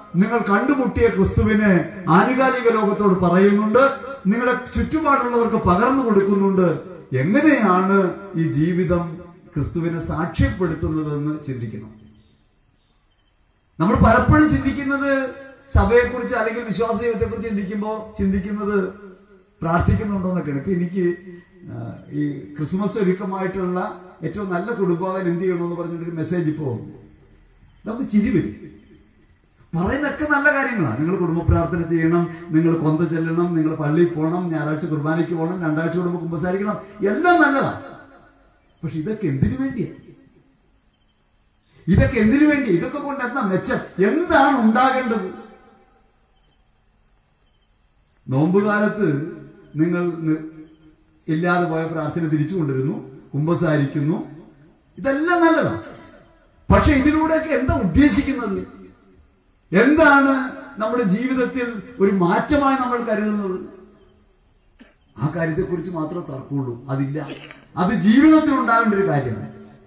നിങ്ങൾ കണ്ടുമുട്ടിയ ക്രിസ്തുവിനെ ആനുകാലിക ലോകത്തോട് പറയുന്നുണ്ട് നിങ്ങളുടെ ചുറ്റുപാടുള്ളവർക്ക് പകർന്നു കൊടുക്കുന്നുണ്ട് എങ്ങനെയാണ് ഈ ജീവിതം ക്രിസ്തുവിനെ സാക്ഷ്യപ്പെടുത്തുന്നതെന്ന് ചിന്തിക്കണം നമ്മൾ പലപ്പോഴും ചിന്തിക്കുന്നത് സഭയെക്കുറിച്ച് അല്ലെങ്കിൽ വിശ്വാസ ജീവിതത്തെക്കുറിച്ച് ചിന്തിക്കുമ്പോൾ ചിന്തിക്കുന്നത് പ്രാർത്ഥിക്കുന്നുണ്ടോ എന്നൊക്കെയാണ് ഇപ്പൊ എനിക്ക് ആ, ഈ ക്രിസ്മസ് ഒരുക്കമായിട്ടുള്ള ഏറ്റവും നല്ല കുടുംബാവൻ എന്ത് ചെയ്യണമെന്ന് പറഞ്ഞിട്ടൊരു മെസ്സേജ് ഇപ്പോൾ നമുക്ക് ചിരി വരും പറയുന്നതൊക്കെ നല്ല കാര്യങ്ങളാണ് നിങ്ങൾ കുടുംബ പ്രാർത്ഥന ചെയ്യണം നിങ്ങൾ കൊന്ത ചെല്ലണം നിങ്ങൾ പള്ളിയിൽ പോകണം ഞായറാഴ്ച കുർബാനയ്ക്ക് പോകണം രണ്ടാഴ്ച കൂടുമ്പോൾ കുമ്പസാരിക്കണം എല്ലാം നല്ലതാണ് പക്ഷെ ഇതൊക്കെ എന്തിനു വേണ്ടിയാ ഇതൊക്കെ എന്തിനു വേണ്ടി ഇതൊക്കെ കൊണ്ട് എന്താ മെച്ചം എന്താണ് ഉണ്ടാകേണ്ടത് നോമ്പുകാലത്ത് നിങ്ങൾ നി- ഇല്ലാതെ പോയ പ്രാർത്ഥന തിരിച്ചു കൊണ്ടിരുന്നു കുമ്പസാരിക്കുന്നു ഇതെല്ലാം നല്ലതാണ് പക്ഷെ ഇതിലൂടെയൊക്കെ എന്താ ഉദ്ദേശിക്കുന്നത് എന്താണ് നമ്മുടെ ജീവിതത്തിൽ ഒരു മാറ്റമായി നമ്മൾ കരുതുന്നത് ആ കാര്യത്തെക്കുറിച്ച് മാത്രമേ തർക്കമുള്ളൂ അതില്ല അത് ജീവിതത്തിൽ ഉണ്ടാകേണ്ട ഒരു കാര്യമാണ്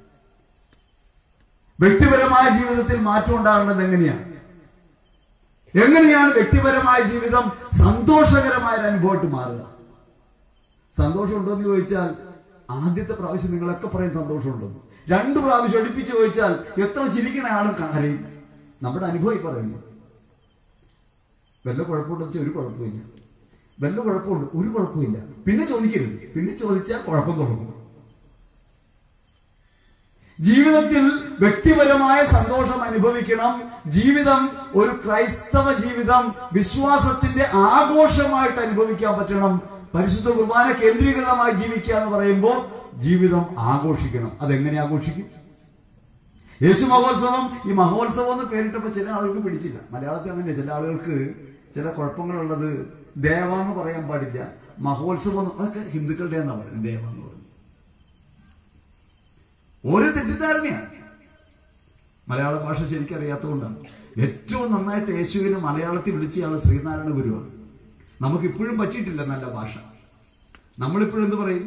വ്യക്തിപരമായ ജീവിതത്തിൽ മാറ്റം ഉണ്ടാകേണ്ടത് എങ്ങനെയാണ് എങ്ങനെയാണ് വ്യക്തിപരമായ ജീവിതം സന്തോഷകരമായ ഒരു അനുഭവമായിട്ട് മാറുക സന്തോഷം ഉണ്ടോ എന്ന് ചോദിച്ചാൽ ആദ്യത്തെ പ്രാവശ്യം നിങ്ങളൊക്കെ പറയും സന്തോഷമുണ്ടെന്ന് രണ്ട് പ്രാവശ്യം അടുപ്പിച്ച് ചോദിച്ചാൽ എത്ര ചിരിക്കണ ആളും കരയും നമ്മുടെ അനുഭവം ഈ പറയുന്നു വല്ല കുഴപ്പമുണ്ടോ വെച്ചാൽ ഒരു കുഴപ്പമില്ല വല്ല കുഴപ്പമുണ്ട് ഒരു കുഴപ്പമില്ല പിന്നെ ചോദിക്കരുത് പിന്നെ ചോദിച്ചാൽ കുഴപ്പം തുടങ്ങും ജീവിതത്തിൽ വ്യക്തിപരമായ സന്തോഷം അനുഭവിക്കണം ജീവിതം ഒരു ക്രൈസ്തവ ജീവിതം വിശ്വാസത്തിന്റെ ആഘോഷമായിട്ട് അനുഭവിക്കാൻ പറ്റണം പരിശുദ്ധ കുർബാന കേന്ദ്രീകൃതമായി ജീവിക്കുക എന്ന് പറയുമ്പോൾ ജീവിതം ആഘോഷിക്കണം അതെങ്ങനെ ആഘോഷിക്കും യേശു മഹോത്സവം ഈ മഹോത്സവം എന്ന് പേരിട്ടപ്പോൾ ചില ആളുകൾക്ക് പിടിച്ചില്ല മലയാളത്തിൽ അങ്ങനെ ചില ആളുകൾക്ക് ചില കുഴപ്പങ്ങളുള്ളത് ദേവ എന്ന് പറയാൻ പാടില്ല മഹോത്സവം എന്ന് അതൊക്കെ ഹിന്ദുക്കളുടെ എന്നാ പറയുന്നത് ദേവ എന്ന് പറയുന്നത് ഓരോ തെറ്റിദ്ധാരണയാണ് മലയാള ഭാഷ ശരിക്കും അറിയാത്തതുകൊണ്ടാണ് ഏറ്റവും നന്നായിട്ട് യേശുവിനെ മലയാളത്തിൽ വിളിച്ചയാൾ ശ്രീനാരായണ ഗുരുവാണ് നമുക്കിപ്പോഴും പറ്റിയിട്ടില്ല നല്ല ഭാഷ നമ്മളിപ്പോഴും എന്ത് പറയും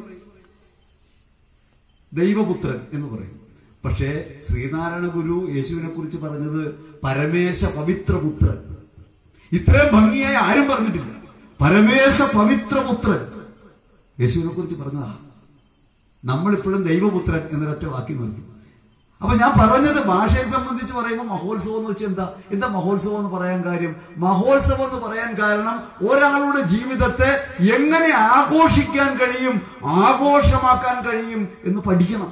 ദൈവപുത്രൻ എന്ന് പറയും പക്ഷേ ശ്രീനാരായണ ഗുരു യേശുവിനെ കുറിച്ച് പറഞ്ഞത് പരമേശ പവിത്രപുത്രൻ ഇത്രയും ഭംഗിയായി ആരും പറഞ്ഞിട്ടില്ല പരമേശ പവിത്രപുത്രൻ യേശുവിനെ കുറിച്ച് പറഞ്ഞതാ നമ്മളിപ്പോഴും ദൈവപുത്രൻ എന്നൊരൊറ്റ വാക്കി നിർത്തും അപ്പൊ ഞാൻ പറഞ്ഞത് ഭാഷയെ സംബന്ധിച്ച് പറയുമ്പോൾ മഹോത്സവം എന്ന് വെച്ചാൽ എന്താ എന്താ മഹോത്സവം എന്ന് പറയാൻ കാര്യം മഹോത്സവം എന്ന് പറയാൻ കാരണം ഒരാളുടെ ജീവിതത്തെ എങ്ങനെ ആഘോഷിക്കാൻ കഴിയും ആഘോഷമാക്കാൻ കഴിയും എന്ന് പഠിക്കണം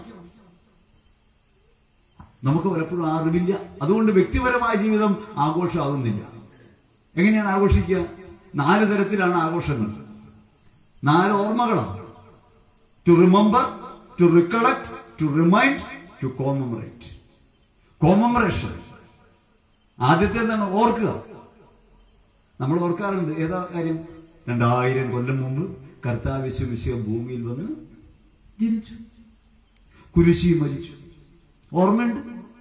നമുക്ക് പലപ്പോഴും ആ അറിവില്ല അതുകൊണ്ട് വ്യക്തിപരമായ ജീവിതം ആഘോഷമാകുന്നില്ല എങ്ങനെയാണ് ആഘോഷിക്കുക നാല് തരത്തിലാണ് ആഘോഷങ്ങൾ നാല് ഓർമ്മകളാണ് to remember to recollect to remind to commemorate commemoration ആദ്യത്തെ എന്താണ് ഓർക്കുക നമ്മൾ ഓർക്കാറുണ്ട് ഏതാ കാര്യം രണ്ടായിരം കൊല്ലം മുമ്പ് കർത്താവിശ്വമിശ്വ ഭൂമിയിൽ വന്ന് ജനിച്ചു കുരിശി മരിച്ചു ഓർമ്മയുണ്ട്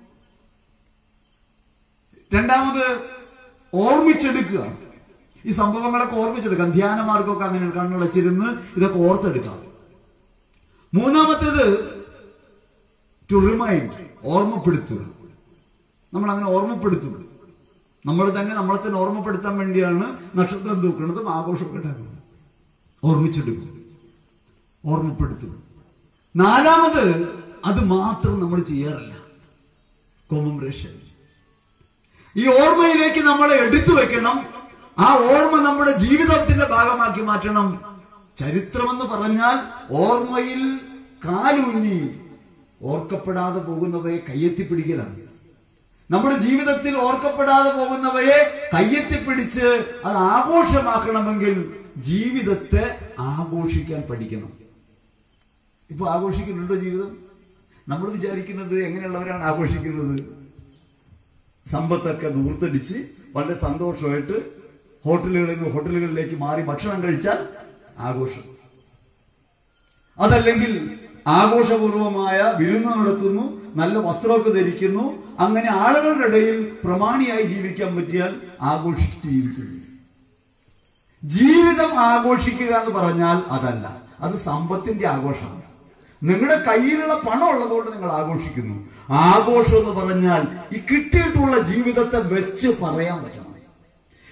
രണ്ടാമത് ഓർമ്മിച്ചെടുക്കുക ഈ സംഭവങ്ങളൊക്കെ ഓർമ്മിച്ചെടുക്കാം ധ്യാനമാർഗമൊക്കെ അങ്ങനെ കണ്ണടച്ചിരുന്ന് ഇതൊക്കെ ഓർത്തെടുക്കാം മൂന്നാമത്തേത് ടു റിമൈൻഡ് ഓർമ്മപ്പെടുത്തുക നമ്മൾ അങ്ങനെ ഓർമ്മപ്പെടുത്തുക നമ്മൾ തന്നെ നമ്മളെ തന്നെ ഓർമ്മപ്പെടുത്താൻ വേണ്ടിയാണ് നക്ഷത്രം തൂക്കുന്നതും ആഘോഷമൊക്കെ ഉണ്ടാക്കുന്നത് ഓർമ്മിച്ചെടുക്കും ഓർമ്മപ്പെടുത്തുക നാലാമത് അത് മാത്രം നമ്മൾ ചെയ്യാറില്ല കോമംറേഷൻ ഈ ഓർമ്മയിലേക്ക് നമ്മളെ എടുത്തു വെക്കണം ആ ഓർമ്മ നമ്മുടെ ജീവിതത്തിന്റെ ഭാഗമാക്കി മാറ്റണം ചരിത്രമെന്ന് പറഞ്ഞാൽ ഓർമ്മയിൽ കാലൂന്നി ഓർക്കപ്പെടാതെ പോകുന്നവയെ കയ്യെത്തിപ്പിടിക്കലാണ് നമ്മുടെ ജീവിതത്തിൽ ഓർക്കപ്പെടാതെ പോകുന്നവയെ കയ്യെത്തിപ്പിടിച്ച് അത് ആഘോഷമാക്കണമെങ്കിൽ ജീവിതത്തെ ആഘോഷിക്കാൻ പഠിക്കണം ഇപ്പൊ ആഘോഷിക്കുന്നുണ്ടോ ജീവിതം നമ്മൾ വിചാരിക്കുന്നത് എങ്ങനെയുള്ളവരാണ് ആഘോഷിക്കുന്നത് സമ്പത്തൊക്കെ ദൂർത്തടിച്ച് വളരെ സന്തോഷമായിട്ട് ഹോട്ടലുകളിൽ നിന്ന് ഹോട്ടലുകളിലേക്ക് മാറി ഭക്ഷണം കഴിച്ചാൽ ആഘോഷം അതല്ലെങ്കിൽ ആഘോഷപൂർവമായ വിരുന്ന് നടത്തുന്നു നല്ല വസ്ത്രമൊക്കെ ധരിക്കുന്നു അങ്ങനെ ആളുകളുടെ ഇടയിൽ പ്രമാണിയായി ജീവിക്കാൻ പറ്റിയാൽ ആഘോഷിച്ച് ജീവിക്കുന്നു ജീവിതം ആഘോഷിക്കുക എന്ന് പറഞ്ഞാൽ അതല്ല അത് സമ്പത്തിന്റെ ആഘോഷമാണ് നിങ്ങളുടെ കയ്യിലുള്ള പണം ഉള്ളതുകൊണ്ട് നിങ്ങൾ ആഘോഷിക്കുന്നു ആഘോഷം എന്ന് പറഞ്ഞാൽ ഈ കിട്ടിയിട്ടുള്ള ജീവിതത്തെ വെച്ച് പറയാൻ പറ്റണം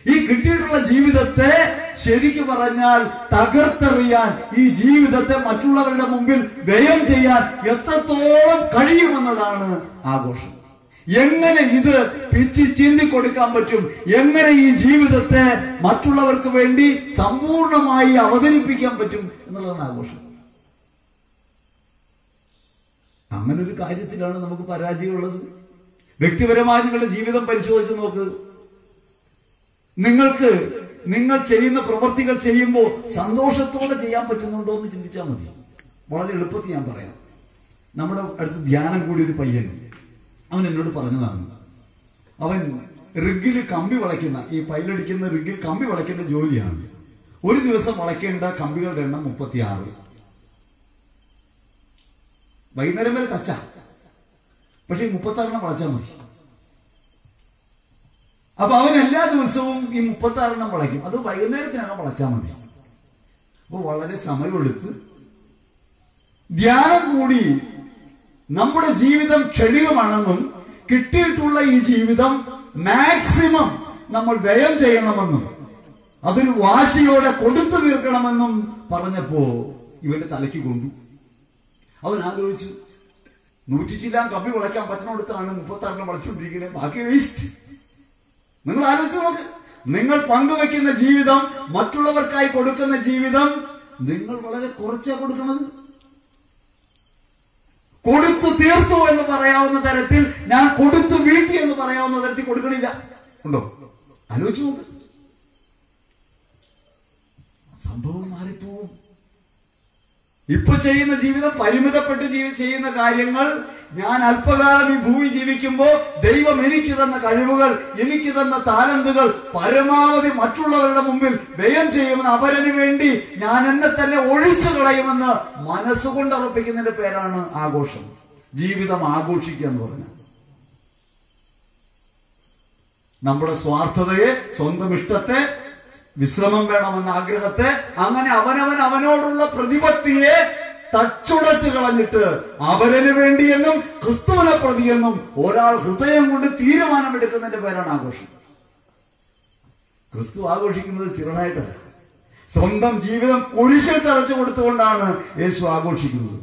ഈ കിട്ടിയിട്ടുള്ള ജീവിതത്തെ ശരിക്കു പറഞ്ഞാൽ തകർത്തെറിയാൻ ഈ ജീവിതത്തെ മറ്റുള്ളവരുടെ മുമ്പിൽ വ്യയം ചെയ്യാൻ എത്രത്തോളം കഴിയുമെന്നതാണ് ആഘോഷം എങ്ങനെ ഇത് പിച്ചി ചിന്തി കൊടുക്കാൻ പറ്റും എങ്ങനെ ഈ ജീവിതത്തെ മറ്റുള്ളവർക്ക് വേണ്ടി സമ്പൂർണമായി അവതരിപ്പിക്കാൻ പറ്റും എന്നുള്ളതാണ് ആഘോഷം അങ്ങനെ ഒരു കാര്യത്തിലാണ് നമുക്ക് പരാജയമുള്ളത് വ്യക്തിപരമായി നിങ്ങളുടെ ജീവിതം പരിശോധിച്ച് നോക്ക് നിങ്ങൾക്ക് നിങ്ങൾ ചെയ്യുന്ന പ്രവൃത്തികൾ ചെയ്യുമ്പോൾ സന്തോഷത്തോടെ ചെയ്യാൻ പറ്റുന്നുണ്ടോ എന്ന് ചിന്തിച്ചാൽ മതി വളരെ എളുപ്പത്തിൽ ഞാൻ പറയാം നമ്മുടെ അടുത്ത് ധ്യാനം കൂടി ഒരു പയ്യൻ അവൻ എന്നോട് പറഞ്ഞതാണ് അവൻ റിഗിൽ കമ്പി വളയ്ക്കുന്ന ഈ പൈലടിക്കുന്ന റിഗിൽ കമ്പി വളയ്ക്കുന്ന ജോലിയാണ് ഒരു ദിവസം വളയ്ക്കേണ്ട കമ്പികളുടെ എണ്ണം മുപ്പത്തിയാറ് വൈകുന്നേരം വരെ തച്ച പക്ഷെ ഈ മുപ്പത്താറെണ്ണം വളച്ചാൽ മതി അപ്പൊ അവൻ എല്ലാ ദിവസവും ഈ മുപ്പത്താറെണ്ണം വളയ്ക്കും അത് വൈകുന്നേരത്തിനകം വളച്ചാൽ മതി അപ്പൊ വളരെ സമയമെടുത്ത് ധ്യാനം കൂടി നമ്മുടെ ജീവിതം ക്ഷണികമാണെന്നും കിട്ടിയിട്ടുള്ള ഈ ജീവിതം മാക്സിമം നമ്മൾ വ്യയം ചെയ്യണമെന്നും അതൊരു വാശിയോടെ കൊടുത്തു തീർക്കണമെന്നും പറഞ്ഞപ്പോ ഇവന്റെ തലയ്ക്ക് കൊണ്ടു അവൻ ആലോചിച്ചു നൂറ്റി ചില്ലാൻ കമ്പി വളയ്ക്കാൻ പറ്റുന്നിടത്താണ് മുപ്പത്തി ആറിന് വളച്ചുകൊണ്ടിരിക്കുന്നത് ബാക്കി വേസ്റ്റ് നിങ്ങൾ ആലോചിച്ച് നോക്ക് നിങ്ങൾ പങ്കുവെക്കുന്ന ജീവിതം മറ്റുള്ളവർക്കായി കൊടുക്കുന്ന ജീവിതം നിങ്ങൾ വളരെ കുറച്ചാ കൊടുക്കുന്നത് കൊടുത്തു തീർത്തു എന്ന് പറയാവുന്ന തരത്തിൽ ഞാൻ കൊടുത്തു വീട്ടി എന്ന് പറയാവുന്ന തരത്തിൽ കൊടുക്കണില്ല ഉണ്ടോ ആലോചിച്ചു നോക്ക് സംഭവം മാറിപ്പോവും ഇപ്പൊ ചെയ്യുന്ന ജീവിതം പരിമിതപ്പെട്ട് ജീവി ചെയ്യുന്ന കാര്യങ്ങൾ ഞാൻ അല്പകാലം ഈ ഭൂമി ജീവിക്കുമ്പോൾ ദൈവം എനിക്ക് തന്ന കഴിവുകൾ എനിക്ക് തന്ന താലന്തുകൾ പരമാവധി മറ്റുള്ളവരുടെ മുമ്പിൽ വ്യയം ചെയ്യുമെന്ന് അവരന് വേണ്ടി ഞാൻ എന്നെ തന്നെ ഒഴിച്ചു കളയുമെന്ന് മനസ്സുകൊണ്ട് ഉറപ്പിക്കുന്നതിന്റെ പേരാണ് ആഘോഷം ജീവിതം ആഘോഷിക്കുക എന്ന് പറഞ്ഞാൽ നമ്മുടെ സ്വാർത്ഥതയെ സ്വന്തം ഇഷ്ടത്തെ വിശ്രമം വേണമെന്ന ആഗ്രഹത്തെ അങ്ങനെ അവനവൻ അവനോടുള്ള പ്രതിപത്തിയെ തച്ചുടച്ചു കളഞ്ഞിട്ട് അവരന് വേണ്ടിയെന്നും ക്രിസ്തുവിനെ പ്രതിയെന്നും ഒരാൾ ഹൃദയം കൊണ്ട് തീരുമാനമെടുക്കുന്നതിന്റെ പേരാണ് ആഘോഷം ക്രിസ്തു ആഘോഷിക്കുന്നത് ചിറനായിട്ടല്ല സ്വന്തം ജീവിതം കുരിശിൽ തറച്ചു കൊടുത്തുകൊണ്ടാണ് യേശു ആഘോഷിക്കുന്നത്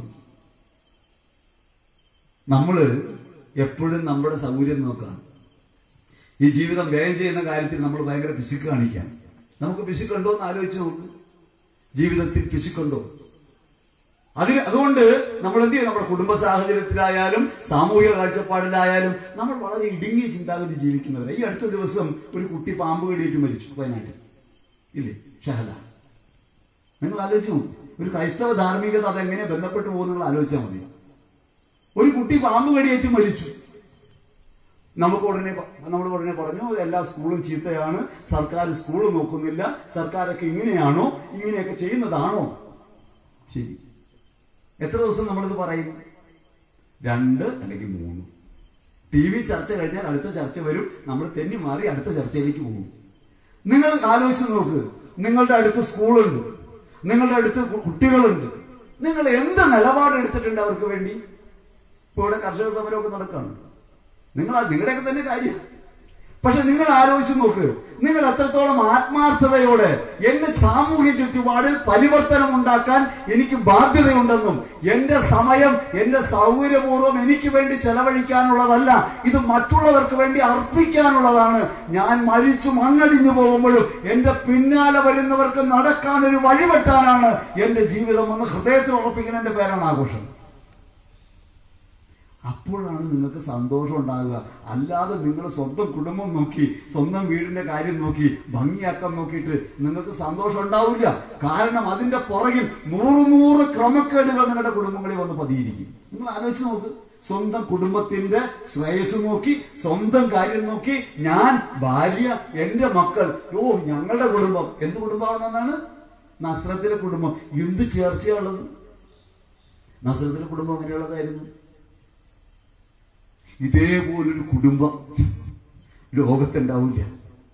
നമ്മള് എപ്പോഴും നമ്മുടെ സൗകര്യം നോക്കാം ഈ ജീവിതം വ്യയം ചെയ്യുന്ന കാര്യത്തിൽ നമ്മൾ ഭയങ്കര പിശുക്ക് കാണിക്കാം നമുക്ക് പിശുക്കുണ്ടോ എന്ന് ആലോചിച്ച് നോക്ക് ജീവിതത്തിൽ പിശുക്കുണ്ടോ അതിന് അതുകൊണ്ട് നമ്മൾ എന്ത് ചെയ്യും നമ്മുടെ കുടുംബ സാഹചര്യത്തിലായാലും സാമൂഹിക കാഴ്ചപ്പാടിലായാലും നമ്മൾ വളരെ ഇടുങ്ങിയ ചിന്താഗതി ജീവിക്കുന്നവരെ ഈ അടുത്ത ദിവസം ഒരു കുട്ടി പാമ്പ് കടിയിട്ട് മരിച്ചു വയനാട്ടിൽ ഇല്ലേ ഷഹല നിങ്ങൾ ആലോചിച്ചു നോക്ക്. ഒരു ക്രൈസ്തവ ധാർമ്മികത അതെങ്ങനെ ബന്ധപ്പെട്ടു പോകും നിങ്ങൾ ആലോചിച്ചാൽ മതി ഒരു കുട്ടി പാമ്പ് കടിയേറ്റ് മരിച്ചു നമുക്ക് ഉടനെ പ- നമ്മൾ ഉടനെ പറഞ്ഞു എല്ലാ സ്കൂളും ചീത്തയാണ് സർക്കാർ സ്കൂൾ നോക്കുന്നില്ല സർക്കാരൊക്കെ ഇങ്ങനെയാണോ ഇങ്ങനെയൊക്കെ ചെയ്യുന്നതാണോ ശരി എത്ര ദിവസം നമ്മളിത് പറയും രണ്ട് അല്ലെങ്കിൽ മൂന്ന് ടി വി ചർച്ച കഴിഞ്ഞാൽ അടുത്ത ചർച്ച വരും നമ്മൾ തെന്നി മാറി അടുത്ത ചർച്ചയിലേക്ക് പോകും നിങ്ങൾ ആലോചിച്ച് നോക്ക് നിങ്ങളുടെ അടുത്ത് സ്കൂളുണ്ട് നിങ്ങളുടെ അടുത്ത് കു- കുട്ടികളുണ്ട് നിങ്ങൾ എന്ത് നിലപാടെടുത്തിട്ടുണ്ട് അവർക്ക് വേണ്ടി ഇപ്പൊ ഇവിടെ കർഷക സമരമൊക്കെ നടക്കുകയാണ് നിങ്ങൾ ആ- നിങ്ങളുടെയൊക്കെ തന്നെ കാര്യം പക്ഷെ നിങ്ങൾ ആലോചിച്ച് നോക്ക് നിങ്ങൾ എത്രത്തോളം ആത്മാർത്ഥതയോടെ എന്റെ സാമൂഹ്യ ചുറ്റുപാടിൽ പരിവർത്തനം ഉണ്ടാക്കാൻ എനിക്ക് ബാധ്യതയുണ്ടെന്നും എന്റെ സമയം എന്റെ സൗകര്യപൂർവ്വം എനിക്ക് വേണ്ടി ചെലവഴിക്കാനുള്ളതല്ല ഇത് മറ്റുള്ളവർക്ക് വേണ്ടി അർപ്പിക്കാനുള്ളതാണ് ഞാൻ മരിച്ചു മണ്ണടിഞ്ഞു പോകുമ്പോഴും എന്റെ പിന്നാലെ വരുന്നവർക്ക് നടക്കാൻ ഒരു വഴിവെട്ടാനാണ് എന്റെ ജീവിതം എന്ന് ഹൃദയത്തിൽ ഉറപ്പിക്കുന്നതിന്റെ പേരാണ് ആഘോഷം അപ്പോഴാണ് നിങ്ങൾക്ക് സന്തോഷം ഉണ്ടാകുക അല്ലാതെ നിങ്ങൾ സ്വന്തം കുടുംബം നോക്കി സ്വന്തം വീടിന്റെ കാര്യം നോക്കി ഭംഗിയാക്കാൻ നോക്കിയിട്ട് നിങ്ങൾക്ക് സന്തോഷം ഉണ്ടാവില്ല കാരണം അതിന്റെ പുറകിൽ നൂറ് നൂറ് ക്രമക്കേടുകൾ നിങ്ങളുടെ കുടുംബങ്ങളിൽ വന്ന് പതിയിരിക്കും നിങ്ങൾ ആലോചിച്ച് നോക്ക് സ്വന്തം കുടുംബത്തിന്റെ ശ്രേയസ് നോക്കി സ്വന്തം കാര്യം നോക്കി ഞാൻ ഭാര്യ എന്റെ മക്കൾ ഓ ഞങ്ങളുടെ കുടുംബം എന്ത് കുടുംബമാണെന്നാണ് നസ്രത്തിലെ കുടുംബം എന്ത് ചേർച്ചയുള്ളത് നസ്രത്തിലെ കുടുംബം അങ്ങനെയുള്ളതായിരുന്നു ഇതേപോലൊരു കുടുംബം ലോകത്തുണ്ടാവില്ല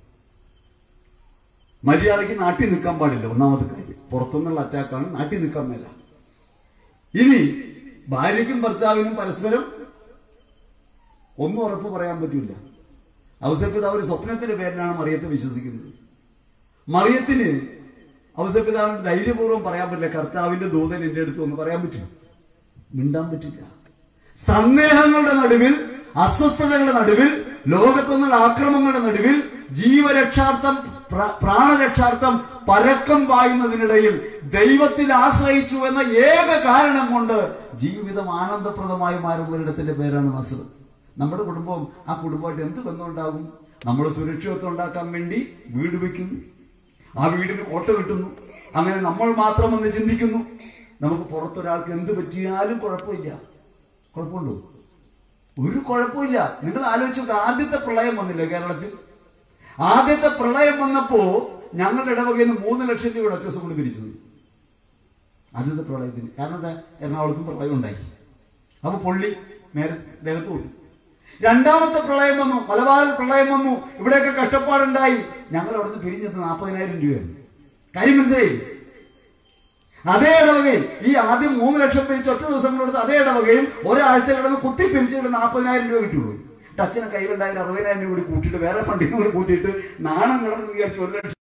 മര്യാദയ്ക്ക് നാട്ടിൽ നിൽക്കാൻ പാടില്ല ഒന്നാമത്തെ കാര്യം പുറത്തുനിന്നുള്ള അറ്റാക്കാണ് നാട്ടിൽ നിൽക്കാൻ മേല ഇനി ഭാര്യയ്ക്കും ഭർത്താവിനും പരസ്പരം ഒന്നും ഉറപ്പ് പറയാൻ പറ്റില്ല ഔസപിതാവ് ഒരു സ്വപ്നത്തിന്റെ പേരിലാണ് മറിയത്തെ വിശ്വസിക്കുന്നത് മറിയത്തിന് ഔസപിതാവിന് ധൈര്യപൂർവ്വം പറയാൻ പറ്റില്ല കർത്താവിന്റെ ദൂതൻ എന്റെ അടുത്ത് ഒന്ന് പറയാൻ പറ്റും മിണ്ടാൻ പറ്റില്ല സന്ദേഹങ്ങളുടെ നടുവിൽ അസ്വസ്ഥതകളുടെ നടുവിൽ ലോകത്തുനിന്നുള്ള ആക്രമങ്ങളുടെ നടുവിൽ ജീവരക്ഷാർത്ഥം പ്ര- പ്രാണരക്ഷാർത്ഥം പരക്കം പായുന്നതിനിടയിൽ ദൈവത്തിൽ ആശ്രയിച്ചു എന്ന ഏക കാരണം കൊണ്ട് ജീവിതം ആനന്ദപ്രദമായി മാറുന്ന ഒരിടത്തിന്റെ പേരാണ് നസർ നമ്മുടെ കുടുംബം ആ കുടുംബമായിട്ട് എന്ത് ബന്ധമുണ്ടാകും നമ്മൾ സുരക്ഷിതത്വം ഉണ്ടാക്കാൻ വേണ്ടി വീട് വെക്കുന്നു ആ വീടിന് കോട്ട കിട്ടുന്നു അങ്ങനെ നമ്മൾ മാത്രം എന്ന് ചിന്തിക്കുന്നു നമുക്ക് പുറത്തൊരാൾക്ക് എന്ത് പറ്റിയാലും കുഴപ്പമില്ല കുഴപ്പമുണ്ടോ ഒരു കുഴപ്പമില്ല നിങ്ങൾ ആലോചിച്ച് നോക്ക് ആദ്യത്തെ പ്രളയം വന്നില്ലേ കേരളത്തിൽ ആദ്യത്തെ പ്രളയം വന്നപ്പോ ഞങ്ങളുടെ ഇടവകയിൽ നിന്ന് മൂന്ന് ലക്ഷം രൂപ ഒറ്റ ദിവസം കൊണ്ട് പിരിച്ചത് ആദ്യത്തെ പ്രളയത്തിന് കാരണം എന്താ എറണാകുളത്തും പ്രളയം ഉണ്ടായി അപ്പൊ പൊള്ളി നേരെ ദേഹത്ത് പൊള്ളി രണ്ടാമത്തെ പ്രളയം വന്നു മലബാറിൽ പ്രളയം വന്നു ഇവിടെയൊക്കെ കഷ്ടപ്പാടുണ്ടായി ഞങ്ങൾ അവിടുന്ന് പിരിഞ്ഞത് നാൽപ്പതിനായിരം രൂപയാണ് കാര്യം മനസ്സിലായി അതേ ഇടവകയിൽ ഈ ആദ്യം മൂന്ന് ലക്ഷം പിരിച്ച് ഒറ്റ ദിവസം കൊടുത്ത് അതേ ഇടവകയിൽ ഒരാഴ്ച കിടന്ന് കുത്തി പിരിച്ചിട്ട് നാൽപ്പതിനായിരം രൂപ കിട്ടുള്ളൂ ടച്ചിന് കയ്യിലുണ്ടായാലും അറുപതിനായിരം രൂപ കൂടി കൂട്ടിയിട്ട് വേറെ ഫണ്ടിൽ കൂടി കൂട്ടിയിട്ട് നാണം കിടന്ന് വിചാരിച്ചു ഒരു ലക്ഷം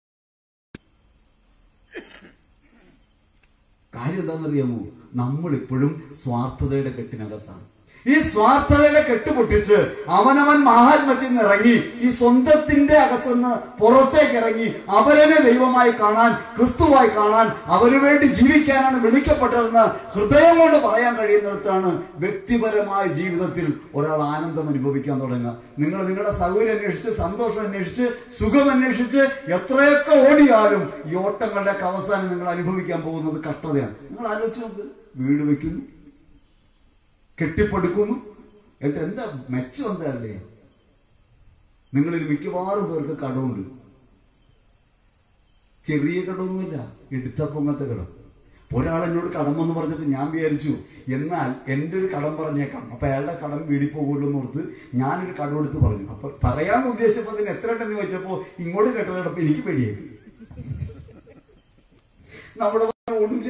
കാര്യം എന്താണെന്നറിയാമോ നമ്മൾ ഇപ്പോഴും സ്വാർത്ഥതയുടെ കെട്ടിനകത്താണ് ഈ സ്വാർത്ഥതയുടെ കെട്ടുപൊട്ടിച്ച് അവനവൻ മഹാത്മത്തിൽ നിന്ന് ഇറങ്ങി ഈ സ്വന്തത്തിന്റെ അകത്തുനിന്ന് പുറത്തേക്ക് ഇറങ്ങി അവരനെ ദൈവമായി കാണാൻ ക്രിസ്തുവായി കാണാൻ അവന് വേണ്ടി ജീവിക്കാനാണ് വിളിക്കപ്പെട്ടതെന്ന് ഹൃദയം കൊണ്ട് പറയാൻ കഴിയുന്നിടത്താണ് വ്യക്തിപരമായ ജീവിതത്തിൽ ഒരാൾ ആനന്ദം അനുഭവിക്കാൻ തുടങ്ങുക നിങ്ങൾ നിങ്ങളുടെ സൗകര്യം അന്വേഷിച്ച് സന്തോഷം അന്വേഷിച്ച് സുഖം അന്വേഷിച്ച് എത്രയൊക്കെ ഓടിയാലും ഈ ഓട്ടങ്ങളുടെയൊക്കെ അവസാനം നിങ്ങൾ അനുഭവിക്കാൻ പോകുന്നത് കഷ്ടതയാണ് നിങ്ങൾ ആലോചിച്ച് നോക്ക് വീട് വെക്കുന്നു കെട്ടിപ്പടുക്കുന്നു എന്നിട്ട് എന്താ മെച്ചം എന്താല്ലേ നിങ്ങളിൽ മിക്കവാറും പേർക്ക് കടമുണ്ട് ചെറിയ കടമൊന്നുമില്ല എടുത്ത പൊങ്ങത്തെ കടം ഒരാൾ എന്നോട് കടം എന്ന് പറഞ്ഞപ്പോൾ ഞാൻ വിചാരിച്ചു എന്നാൽ എൻ്റെ ഒരു കടം പറഞ്ഞേക്കാം അപ്പൊ അയാളുടെ കടം വീടി പോകുമല്ലോ എന്ന് ഓർത്ത് ഞാനൊരു കടം എടുത്ത് പറഞ്ഞു അപ്പൊ പറയാൻ ഉദ്ദേശിച്ചപ്പോൾ അതിന് എത്ര ഉണ്ടെന്ന് ചോദിച്ചപ്പോ ഇങ്ങോട്ട് കേട്ടതപ്പോ എനിക്ക് പേടിയായി നമ്മുടെ ഓടില്ല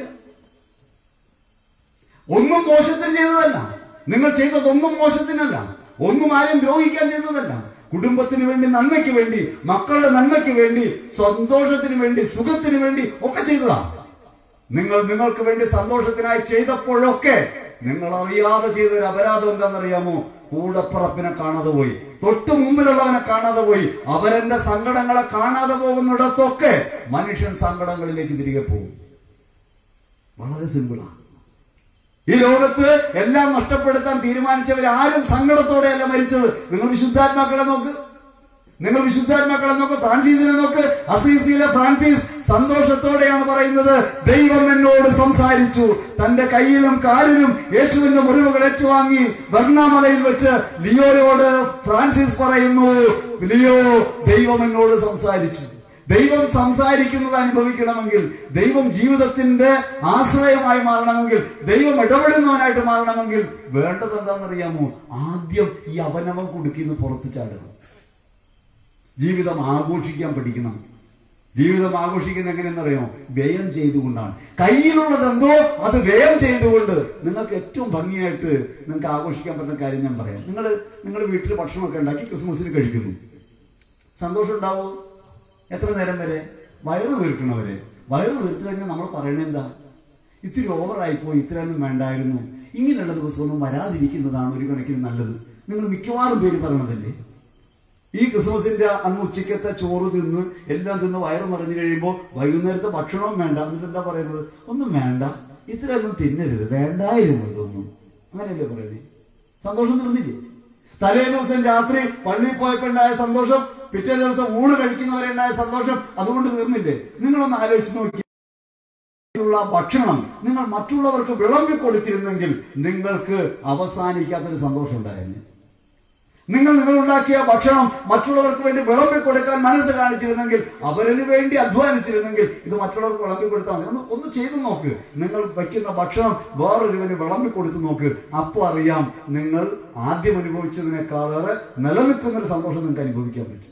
ഒന്നും മോശത്തിന് ചെയ്തതല്ല നിങ്ങൾ ചെയ്തതൊന്നും മോശത്തിനല്ല ഒന്നും ആരും ദ്രോഹിക്കാൻ ചെയ്തതല്ല കുടുംബത്തിന് വേണ്ടി നന്മയ്ക്ക് വേണ്ടി മക്കളുടെ നന്മയ്ക്ക് വേണ്ടി സന്തോഷത്തിന് വേണ്ടി സുഖത്തിന് വേണ്ടി ഒക്കെ ചെയ്തതാ നിങ്ങൾ നിങ്ങൾക്ക് വേണ്ടി സന്തോഷത്തിനായി ചെയ്തപ്പോഴൊക്കെ നിങ്ങൾ അറിയാതെ ചെയ്ത ഒരു അപരാധം എന്താണെന്നറിയാമോ കൂടപ്പറപ്പിനെ കാണാതെ പോയി തൊട്ടു മുമ്പിലുള്ളവനെ കാണാതെ പോയി അവരെന്റെ സങ്കടങ്ങളെ കാണാതെ പോകുന്നിടത്തൊക്കെ മനുഷ്യൻ സങ്കടങ്ങളിലേക്ക് തിരികെ പോകും വളരെ സിമ്പിളാണ് ഈ ലോകത്ത് എല്ലാം നഷ്ടപ്പെടുത്താൻ തീരുമാനിച്ചവർ ആരും സങ്കടത്തോടെയല്ല മരിച്ചത് നിങ്ങൾ വിശുദ്ധാത്മാക്കളെ നോക്ക് നിങ്ങൾ വിശുദ്ധാത്മാക്കളെ നോക്ക് ഫ്രാൻസിസിനെ നോക്ക് അസീസിയിലെ ഫ്രാൻസിസ് സന്തോഷത്തോടെയാണ് പറയുന്നത് ദൈവം എന്നോട് സംസാരിച്ചു തന്റെ കയ്യിലും കാലിലും യേശുവിന്റെ മുറിവുകൾ ഏറ്റുവാങ്ങി വർണ്ണാമലയിൽ വെച്ച് ലിയോയോട് ഫ്രാൻസിസ് പറയുന്നു ലിയോ ദൈവം എന്നോട് സംസാരിച്ചു ദൈവം സംസാരിക്കുന്നത് അനുഭവിക്കണമെങ്കിൽ ദൈവം ജീവിതത്തിന്റെ ആശ്രയമായി മാറണമെങ്കിൽ ദൈവം ഇടപെടുന്നവനായിട്ട് മാറണമെങ്കിൽ വേണ്ടത് എന്താണെന്നറിയാമോ ആദ്യം ഈ അവനവൻ കുടുക്കിന്ന് പുറത്ത് ചാടണം ജീവിതം ആഘോഷിക്കാൻ പഠിക്കണം ജീവിതം ആഘോഷിക്കുന്നത് എങ്ങനെയെന്നറിയാമോ വ്യയം ചെയ്തുകൊണ്ടാണ് കയ്യിലുള്ളത് എന്തോ അത് വ്യയം ചെയ്തുകൊണ്ട് നിങ്ങൾക്ക് ഏറ്റവും ഭംഗിയായിട്ട് നിങ്ങൾക്ക് ആഘോഷിക്കാൻ പറ്റുന്ന കാര്യം ഞാൻ പറയാം നിങ്ങൾ നിങ്ങൾ വീട്ടിൽ ഭക്ഷണമൊക്കെ ഉണ്ടാക്കി ക്രിസ്മസിന് കഴിക്കുന്നു സന്തോഷം ഉണ്ടാവോ എത്ര നേരം വരെ വയറ് വീർക്കണവരെ വയറ് വീർത്ത് കഴിഞ്ഞാൽ നമ്മൾ പറയണത് എന്താ ഇത്തിരി ഓവറായിപ്പോയി ഇത്രയൊന്നും വേണ്ടായിരുന്നു ഇങ്ങനെയുള്ള ദിവസമൊന്നും വരാതിരിക്കുന്നതാണ് ഒരു കണക്കിന് നല്ലത് നിങ്ങൾ മിക്കവാറും പേര് പറയണതല്ലേ ഈ ക്രിസ്മസിന്റെ അന്ന് ഉച്ചക്കത്തെ ചോറ് തിന്ന് എല്ലാം തിന്ന് വയറ് നിറഞ്ഞു കഴിയുമ്പോൾ വൈകുന്നേരത്തെ ഭക്ഷണവും വേണ്ട എന്നിട്ട് എന്താ പറയുന്നത് ഒന്നും വേണ്ട ഇത്രയൊന്നും തിന്നരുത് വേണ്ടായിരുന്നു ഇതൊന്നും അങ്ങനെയല്ലേ പറയുന്നത് സന്തോഷം തീർന്നില്ലേ തലേ ദിവസം രാത്രി പള്ളിയിൽ പോയപ്പോ ഉണ്ടായ സന്തോഷം പിറ്റേ ദിവസം ഊണ് കഴിക്കുന്നവരെ ഉണ്ടായ സന്തോഷം അതുകൊണ്ട് തീർന്നില്ലേ നിങ്ങളൊന്ന് ആലോചിച്ച് നോക്കി ഉള്ള ഭക്ഷണം നിങ്ങൾ മറ്റുള്ളവർക്ക് വിളമ്പി കൊടുത്തിരുന്നെങ്കിൽ നിങ്ങൾക്ക് അവസാനിക്കാത്തൊരു സന്തോഷം ഉണ്ടായിരുന്നു നിങ്ങൾ നിങ്ങൾ ഉണ്ടാക്കിയ ഭക്ഷണം മറ്റുള്ളവർക്ക് വേണ്ടി വിളമ്പി കൊടുക്കാൻ മനസ്സ് കാണിച്ചിരുന്നെങ്കിൽ അവരിന് വേണ്ടി അധ്വാനിച്ചിരുന്നെങ്കിൽ ഇത് മറ്റുള്ളവർക്ക് വിളമ്പി കൊടുത്താൽ മതി ഒന്ന് ഒന്ന് ചെയ്തു നോക്ക് നിങ്ങൾ വയ്ക്കുന്ന ഭക്ഷണം വേറൊരുവന് വിളമ്പി കൊടുത്തു നോക്ക് അപ്പോൾ അറിയാം നിങ്ങൾ ആദ്യം അനുഭവിച്ചതിനേക്കാളേറെ നിലനിൽക്കുന്ന ഒരു സന്തോഷം നിങ്ങൾക്ക് അനുഭവിക്കാൻ പറ്റും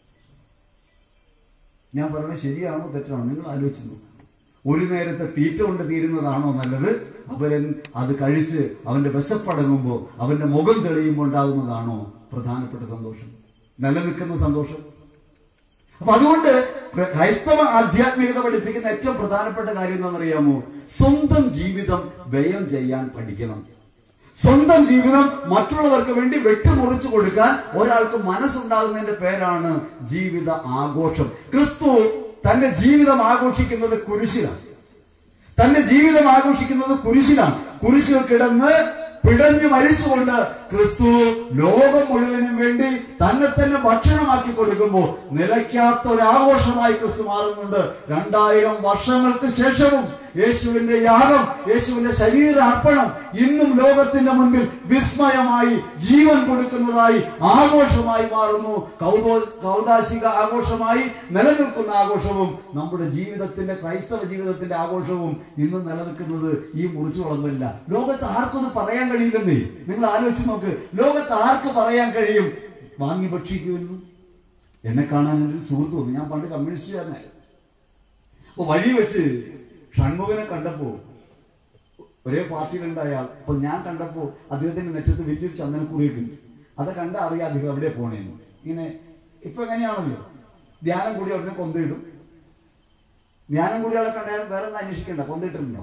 ഞാൻ പറയുന്നത് ശരിയാണോ തെറ്റാണോ നിങ്ങൾ ആലോചിച്ച് നോക്ക് ഒരു നേരത്തെ തീറ്റ കൊണ്ട് തീരുന്നതാണോ നല്ലത് അവരൻ അത് കഴിച്ച് അവന്റെ വിശപ്പടങ്ങുമ്പോൾ അവന്റെ മുഖം തെളിയുമ്പോൾ ഉണ്ടാകുന്നതാണോ പ്രധാനപ്പെട്ട സന്തോഷം നിലനിൽക്കുന്ന സന്തോഷം അപ്പൊ അതുകൊണ്ട് ക്രൈസ്തവ ആധ്യാത്മികത പഠിപ്പിക്കുന്ന ഏറ്റവും പ്രധാനപ്പെട്ട കാര്യം എന്താണെന്നറിയാമോ സ്വന്തം ജീവിതം വ്യയം ചെയ്യാൻ പഠിക്കണം സ്വന്തം ജീവിതം മറ്റുള്ളവർക്ക് വേണ്ടി വെട്ടിമുറിച്ചു കൊടുക്കാൻ ഒരാൾക്ക് മനസ്സുണ്ടാകുന്നതിന്റെ പേരാണ് ജീവിത ആഘോഷം ക്രിസ്തു തന്റെ ജീവിതം ആഘോഷിക്കുന്നത് കുരിശിലാണ് തന്റെ ജീവിതം ആഘോഷിക്കുന്നത് കുരിശിലാണ് കുരിശിൽ കിടന്ന് പിടഞ്ഞു മരിച്ചുകൊണ്ട് ക്രിസ്തു ലോകം മുഴുവനും വേണ്ടി തന്നെ തന്നെ ഭക്ഷണമാക്കി കൊടുക്കുമ്പോൾ നിലയ്ക്കാത്ത ഒരു ആഘോഷമായി ക്രിസ്തു മാറുന്നുണ്ട് രണ്ടായിരം വർഷങ്ങൾക്ക് ശേഷവും യേശുവിന്റെ യാഗം യേശുവിന്റെ ശരീര അർപ്പണം ഇന്നും ലോകത്തിന്റെ മുൻപിൽ വിസ്മയമായി ജീവൻ കൊടുക്കുന്നതായി ആഘോഷമായി മാറുന്നു കൗതോ കൗതാശിക ആഘോഷമായി നിലനിൽക്കുന്ന ആഘോഷവും നമ്മുടെ ജീവിതത്തിന്റെ ക്രൈസ്തവ ജീവിതത്തിന്റെ ആഘോഷവും ഇന്ന് നിലനിൽക്കുന്നത് ഈ മുറിച്ചു വളർന്നില്ല ലോകത്ത് ആർക്കും ഇത് പറയാൻ കഴിയില്ലെന്നേ നിങ്ങൾ ആലോചിച്ച് നോക്ക് ലോകത്ത് ആർക്ക് പറയാൻ കഴിയും വാങ്ങി ഭക്ഷിക്കുമെന്ന് എന്നെ കാണാൻ ഒരു സുഹൃത്ത് വന്നു ഞാൻ പണ്ട് കമ്മ്യൂണിസ്റ്റുകാരനായിരുന്നു അപ്പൊ വഴി വെച്ച് ഷൺമുഖനെ കണ്ടപ്പോ ഒരേ പാർട്ടിയിലുണ്ടായ ആൾ അപ്പൊ ഞാൻ കണ്ടപ്പോ അദ്ദേഹത്തിന്റെ നെറ്റത്ത് വലിയൊരു ചന്ദനക്കുറിയൊക്കെ ഉണ്ട് അത് കണ്ട അറിയാം അദ്ദേഹം എവിടെ പോണേന്ന് ഇങ്ങനെ ഇപ്പൊ എങ്ങനെയാണല്ലോ ധ്യാനം കൂടി ഉടനെ കൊന്തയിടും ധ്യാനം കൂടി ആളെ കണ്ടാൽ വേറെ ഒന്നും അന്വേഷിക്കണ്ട കൊന്തിട്ടുണ്ടോ